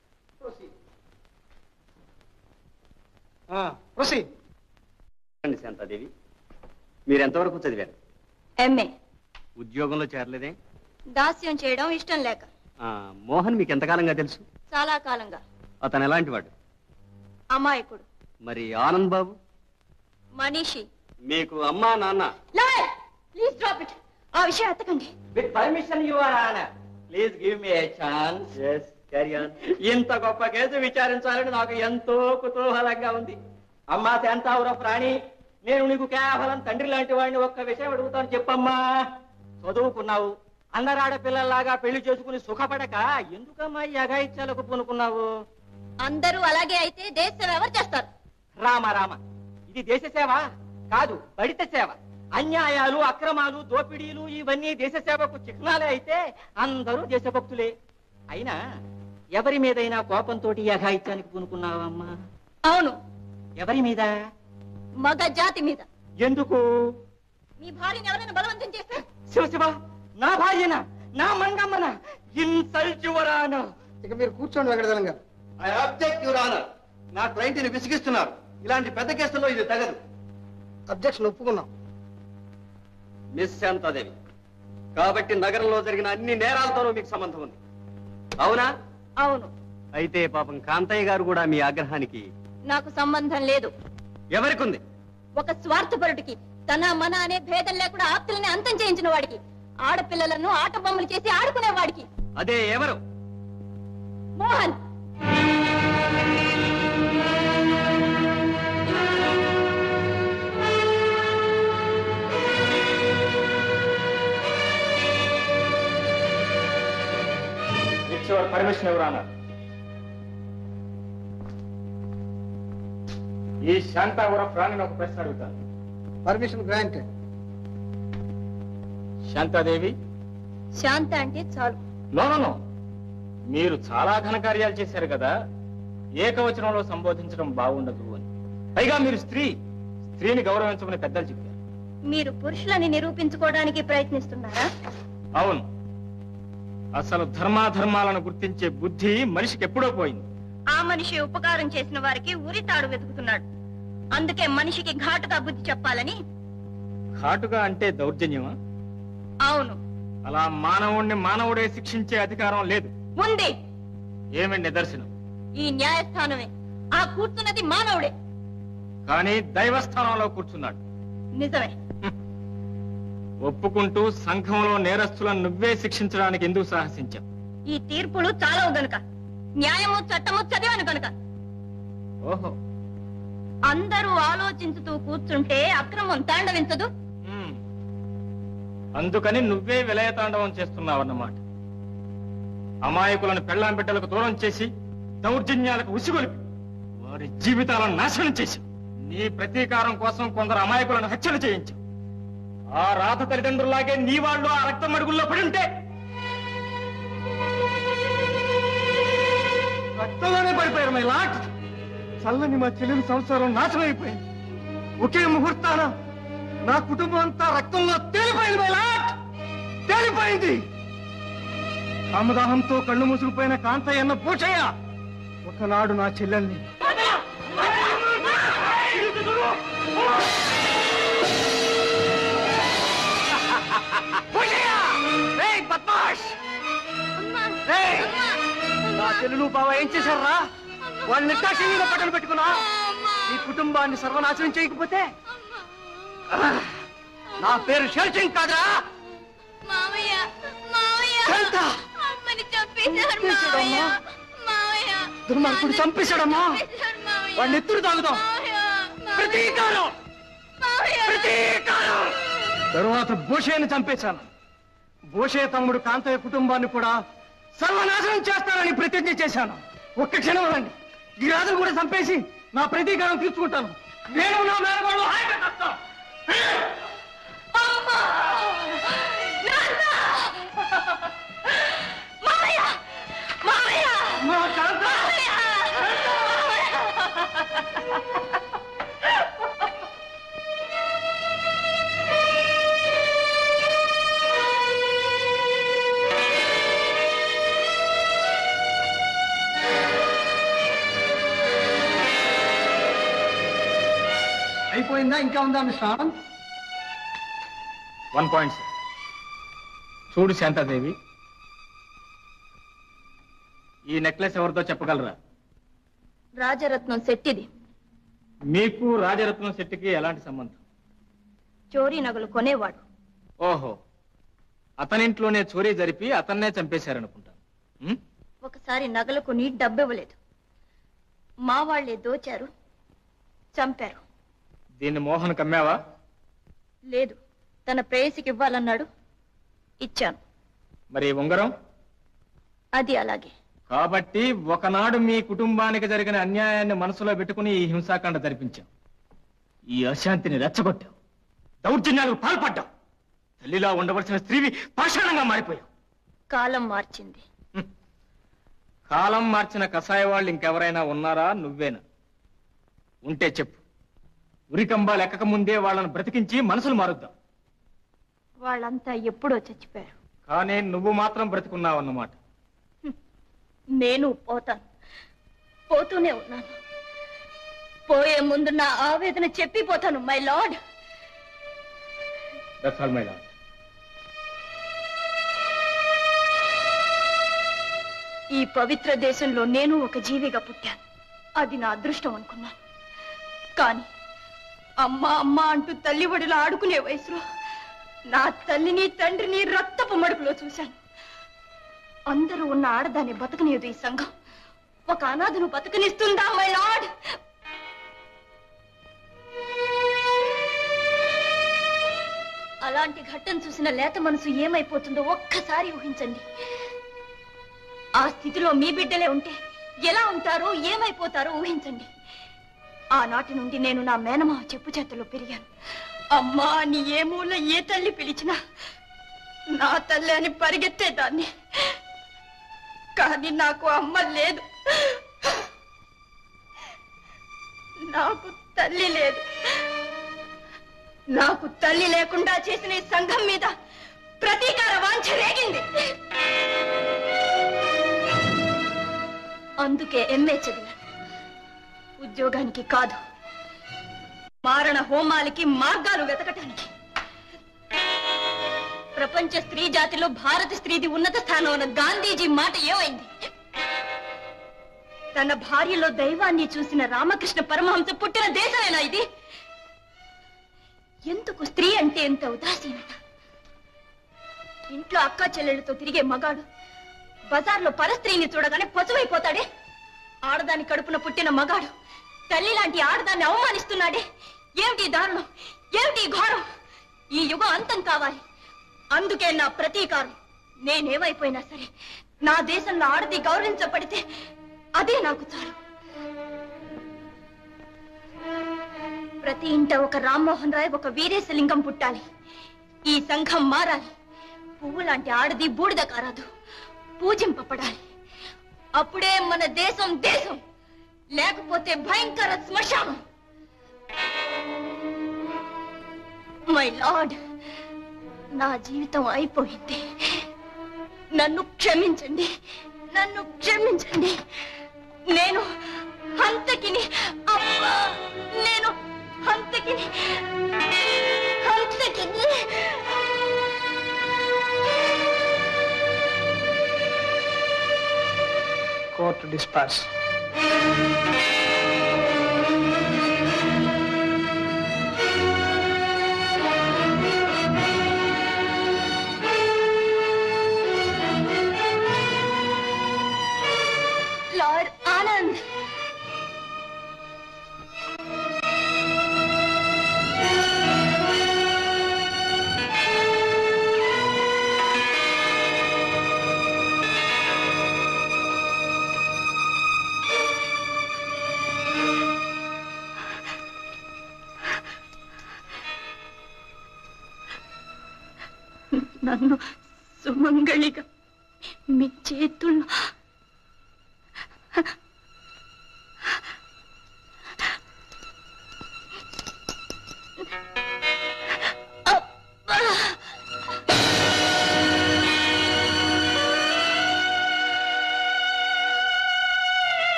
[SPEAKER 7] ప్రొసీడ్
[SPEAKER 11] రండి శాంతాదేవి మీరు ఎంతవరకు చదివారు
[SPEAKER 2] ఎంఏ
[SPEAKER 11] ఉద్యోగంలో చేరలేదే
[SPEAKER 2] దాస్యం చేయడం ఇష్టం లేక
[SPEAKER 11] ఆ, మోహన్ మీకు ఎంతకాలంగా తెలుసు
[SPEAKER 2] చాలా కాలంగా
[SPEAKER 11] అతను ఎలాంటి వాడు
[SPEAKER 2] అమాయకుడు
[SPEAKER 11] మరి ఆనంద్ బాబు
[SPEAKER 2] మనీషి
[SPEAKER 11] మీకు అమ్మా నాన్న
[SPEAKER 2] ప్లీజ్ డ్రాప్ ఇట్ ఆ విషయం ఎత్తకండి
[SPEAKER 1] with permission your honour please give me a chance
[SPEAKER 11] yes carry on
[SPEAKER 1] ఇంత గొప్ప కేసు విచారించాలని నాకు ఎంతో కుతూహలంగా ఉంది అమ్మా శాంతావుర ప్రాణి నేను నీకు కేవలం తండ్రి లాంటి వాడిని ఒక్క విషయం అడుగుతాను చెప్పమ్మా చదువుకున్నావు అందరాడపిల్లల్లాగా పెళ్లి చేసుకుని సుఖపడక ఎందుకమ్మా ఈ అఘాయిత్యాలకు పూనుకున్నావు
[SPEAKER 2] అందరూ అలాగే అయితే దేశం ఎవరు చేస్తారు
[SPEAKER 1] రామ రామ ఇది దేశ సేవ కాదు బడిత సేవ అన్యాయాలు అక్రమాలు దోపిడీలు ఇవన్నీ దేశ సేవకు చిహ్నాలే అయితే అందరూ దేశభక్తులే అయినా ఎవరి మీదైనా కోపంతో అఘాయిత్యానికి పూనుకున్నావమ్మా
[SPEAKER 2] అవును
[SPEAKER 1] ఎవరి మీద
[SPEAKER 2] మగ జాతి మీద
[SPEAKER 1] ఎందుకు
[SPEAKER 2] మీ భార్యని ఎవరైనా బలవంతం చేస్తే
[SPEAKER 1] శివ శివ నా భార్యన నా మంగమ్మన ఇన్సల్ట్ యువరాను
[SPEAKER 7] ఇక మీరు కూర్చోండి వెంకటదలంగా
[SPEAKER 9] ఐ అబ్జెక్ట్ యువర్ ఆనర్ నా క్లయింట్ ని విసిగిస్తున్నారు ఇలాంటి పెద్ద కేసుల్లో ఇది తగదు
[SPEAKER 7] అబ్జెక్షన్ ఒప్పుకున్నాం
[SPEAKER 11] మిస్ శాంతాదేవి కాబట్టి నగరంలో జరిగిన అన్ని నేరాలతోనూ మీకు సంబంధం ఉంది అవునా
[SPEAKER 2] అవును
[SPEAKER 11] అయితే పాపం కాంతయ్య గారు కూడా మీ ఆగ్రహానికి
[SPEAKER 2] నాకు సంబంధం లేదు
[SPEAKER 11] ఎవరికుంది
[SPEAKER 2] ఒక స్వార్థపరుడికి తన మన అనే భేదం లేకుండా ఆప్తుల్ని అంతం చేయించిన వాడికి ఆడపిల్లలను ఆట బొమ్మలు చేసి ఆడుకునే వాడికి
[SPEAKER 11] అదే ఎవరు
[SPEAKER 2] మోహన్
[SPEAKER 12] ఇట్స్ యువర్ పర్మిషన్ ఎవరు అన్నారు ఈ శాంతావర ప్రాణిని ఒక ప్రశ్న అడుగుతాను
[SPEAKER 7] పర్మిషన్ గ్రాంటెడ్
[SPEAKER 12] శాంతాదేవి
[SPEAKER 2] శాంత అంటే చాలు
[SPEAKER 12] నో నో నో మీరు చాలా ఘనకార్యాలు చేశారు కదా ఏకవచనంలో సంబోధించడం బాగుండదు అని పైగా మీరు స్త్రీ స్త్రీని గౌరవించమని పెద్దలు చెప్పారు
[SPEAKER 2] మీరు పురుషులని నిరూపించుకోవడానికి ప్రయత్నిస్తున్నారా
[SPEAKER 12] అవును అసలు ధర్మాధర్మాలను గుర్తించే బుద్ధి మనిషికి ఎప్పుడో పోయింది
[SPEAKER 3] ఆ మనిషి ఉపకారం చేసిన వారికి ఉరితాడు వెతుకుతున్నాడు అందుకే మనిషికి ఘాటుగా బుద్ధి చెప్పాలని
[SPEAKER 12] ఘాటుగా అంటే దౌర్జన్యమా
[SPEAKER 3] అవును
[SPEAKER 12] అలా మానవుణ్ణి మానవుడే శిక్షించే అధికారం లేదు
[SPEAKER 3] ఉంది
[SPEAKER 12] ఏమి నిదర్శనం
[SPEAKER 3] ఈ న్యాయస్థానమే ఆ కూర్చున్నది మానవుడే
[SPEAKER 12] కానీ దైవస్థానంలో కూర్చున్నాడు
[SPEAKER 3] నిజమే
[SPEAKER 12] ఒప్పుకుంటూ సంఘంలో నేరస్తులను నువ్వే శిక్షించడానికి ఎందుకు సాహసించావు
[SPEAKER 3] ఈ తీర్పులు చాలవు గనుక న్యాయము చట్టము చదివాను గనుక
[SPEAKER 12] ఓహో
[SPEAKER 3] అందరూ ఆలోచించుతూ కూర్చుంటే అక్రమం తాండవించదు
[SPEAKER 12] ఉమ్. అందుకని నువ్వే విలయతాండవం చేస్తున్నావన్నమాట అమాయకులను పెళ్ళాం బిడ్డలకు దూరం చేసి దౌర్జన్యాలకు ఉసిగొలిపి వారి జీవితాలను నాశనం చేసి నీ ప్రతీకారం కోసం కొందరు అమాయకులను హత్యలు చేయించావు ఆ రాధ తల్లిదండ్రులాగే నీ వాళ్ళు ఆ రక్తం అడుగుల్లో పడి ఉంటే
[SPEAKER 7] రక్తంలోనే పడిపోయారు మై లాట్ చల్లని మా చెల్లెలి సంసారం నాశనం అయిపోయింది ఒకే ముహూర్తాన నా కుటుంబం అంతా రక్తంలో తేలిపోయింది మై లాట్ తేలిపోయింది కామదాహంతో కళ్ళు మూసుకుపోయిన కాంతయ్య అన్న పోషయ్య ఒకనాడు నా చెల్లెల్ని ఏయ్! నా చెల్లెలు బావ ఏం చేశారా వాళ్ళ నిర్దాక్షిణ్యంగా మీద పట్టలు పెట్టుకున్నా ఈ కుటుంబాన్ని సర్వనాశనం చేయకపోతే ఆ, నా పేరు షెల్చింగ్ కాదురా
[SPEAKER 3] మామయ్య మామయ్య
[SPEAKER 7] శాంత!
[SPEAKER 3] అమ్మని చంపేశారు
[SPEAKER 7] చంపేశాడమ్మా?
[SPEAKER 3] మామయ్య
[SPEAKER 7] దుర్మార్గుడు చంపేశాడమ్మా వాడిని ఎత్తుడు తాగుదాం ప్రతీకారం ప్రతీకారం తరువాత భూషయ్యని చంపేశాను భూషయ్య తమ్ముడు కాంతయ్య కుటుంబాన్ని కూడా సర్వనాశనం చేస్తానని ప్రతిజ్ఞ చేశాను ఒక్క క్షణం రండి ఈ రాజును కూడా చంపేసి నా ప్రతీకారం తీర్చుకుంటాను నేను నా మేనగోళ్ళు హాయిగా చస్తాం. మా కాంత! అయిపోయిందా ఇంకా ఉందా mister Anand
[SPEAKER 12] one point sir చూడు శాంతాదేవి ఈ నెక్లెస్ ఎవరితో చెప్పగలరా
[SPEAKER 3] రాజరత్నం శెట్టిది
[SPEAKER 12] మీకు రాజరత్నం శెట్టికి ఎలాంటి సంబంధం
[SPEAKER 3] చోరీ నగలు కొనేవాడు
[SPEAKER 12] ఓహో అతనింట్లోనే చోరీ జరిపి అతన్నే చంపేశారనుకుంటాను ఉం?
[SPEAKER 3] ఒకసారి నగలు కొని డబ్బివ్వలేదు మా వాళ్లే దోచారు చంపారు
[SPEAKER 12] దీన్ని మోహన్ కమ్మావా
[SPEAKER 3] లేదు తన ప్రేయసికి ఇవ్వాలన్నాడు ఇచ్చాను
[SPEAKER 12] మరి ఉంగరం
[SPEAKER 3] అది అలాగే
[SPEAKER 12] కాబట్టి ఒకనాడు మీ కుటుంబానికి జరిగిన అన్యాయాన్ని మనసులో పెట్టుకుని ఈ హింసాకాండ జరిపించాం ఈ అశాంతిని రెచ్చగొట్టావు దౌర్జన్యాలకు పాల్పడ్డావు తల్లిలా ఉండవలసిన స్త్రీవి పాషాణంగా మారిపోయావు
[SPEAKER 3] కాలం మార్చింది
[SPEAKER 12] కాలం మార్చిన కషాయ వాళ్ళు ఇంకెవరైనా ఉన్నారా నువ్వేనా ఉంటే చెప్పు ఉరికంబా లెక్కక ముందే వాళ్ళను బ్రతికించి మనసులు మారుద్దాం
[SPEAKER 3] వాళ్ళంతా ఎప్పుడో చచ్చిపోయారు
[SPEAKER 12] కానీ నువ్వు మాత్రం బ్రతికున్నావన్నమాట
[SPEAKER 3] నేను పోతాను పోతూనే ఉన్నాను పోయే ముందు నా ఆవేదన చెప్పిపోతాను my lord
[SPEAKER 12] that's all my lord
[SPEAKER 3] ఈ పవిత్ర దేశంలో నేను ఒక జీవిగా పుట్టాను అది నా అదృష్టం అనుకున్నాను కానీ అమ్మ అమ్మ అంటూ తల్లి ఒడిలో ఆడుకునే వయసులో నా తల్లిని తండ్రిని రక్తపు మడుపులో చూశాను అందరూ ఉన్న ఆడదాన్ని బతకనేదు ఈ సంఘం ఒక అనాథను బతకనిస్తుందా మై లార్డ్ అలాంటి ఘట్టం చూసిన లేత మనసు ఏమైపోతుందో ఒక్కసారి ఊహించండి ఆ స్థితిలో మీ బిడ్డలే ఉంటే ఎలా ఉంటారో ఏమైపోతారో ఊహించండి ఆనాటి నుండి నేను నా మేనమావ చెప్పు చేతల్లో పెరిగాను అమ్మా అని ఏ మూల ఏ తల్లి పిలిచినా నా తల్లి అని పరిగెత్తేదాన్ని కానీ నాకు అమ్మ లేదు నాకు తల్లి లేదు నాకు తల్లి లేకుండా చేసిన ఈ సంఘం మీద ప్రతీకార వాంఛ రేగింది అందుకే ఎంఏ చదివాను ఉద్యోగానికి కాదు మారణ హోమాలకి మార్గాలు వెతకటానికి ప్రపంచ స్త్రీ జాతిలో భారత స్త్రీది ఉన్నత స్థానం ఉన్న గాంధీజీ మాట ఏమైంది తన భార్యలో దైవాన్ని చూసిన రామకృష్ణ పరమహంస పుట్టిన దేశమేనా ఇది ఎందుకు స్త్రీ అంటే ఎంత ఉదాసీనత ఇంట్లో అక్క చెల్లెళ్ళతో తిరిగే మగాడు బజార్లో పరస్త్రీని చూడగానే పశువైపోతాడే ఆడదాని కడుపున పుట్టిన మగాడు తల్లి లాంటి ఆడదాన్ని అవమానిస్తున్నాడే ఏమిటి ఈ దారుణం ఏమిటి ఈ ఘోరం ఈ యుగం అంతం కావాలి అందుకే నా ప్రతీకారం నేనేమైపోయినా సరే నా దేశంలో ఆడది గౌరవించబడితే అదే నాకు చాలు ప్రతి ఇంట ఒక రామ్మోహన్ రాయ్ ఒక వీరేశలింగం పుట్టాలి ఈ సంఘం మారాలి పువ్వు లాంటి ఆడది బూడిద కారాదు పూజింపబడాలి అప్పుడే మన దేశం దేశం లేకపోతే భయంకర శ్మశానం మై లార్డ్ నా జీవితం అయిపోయింది నన్ను క్షమించండి నన్ను క్షమించండి నేను హంతకిని అబ్బా నేను హంతకిని హంతకిని
[SPEAKER 7] కోర్టు డిస్పాస్
[SPEAKER 3] లార్డ్ ఆనంద్ నన్ను సుమంగళిగా మీ చేతుల్లో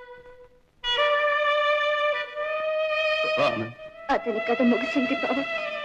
[SPEAKER 3] అతని కథ ముగిసింది బావ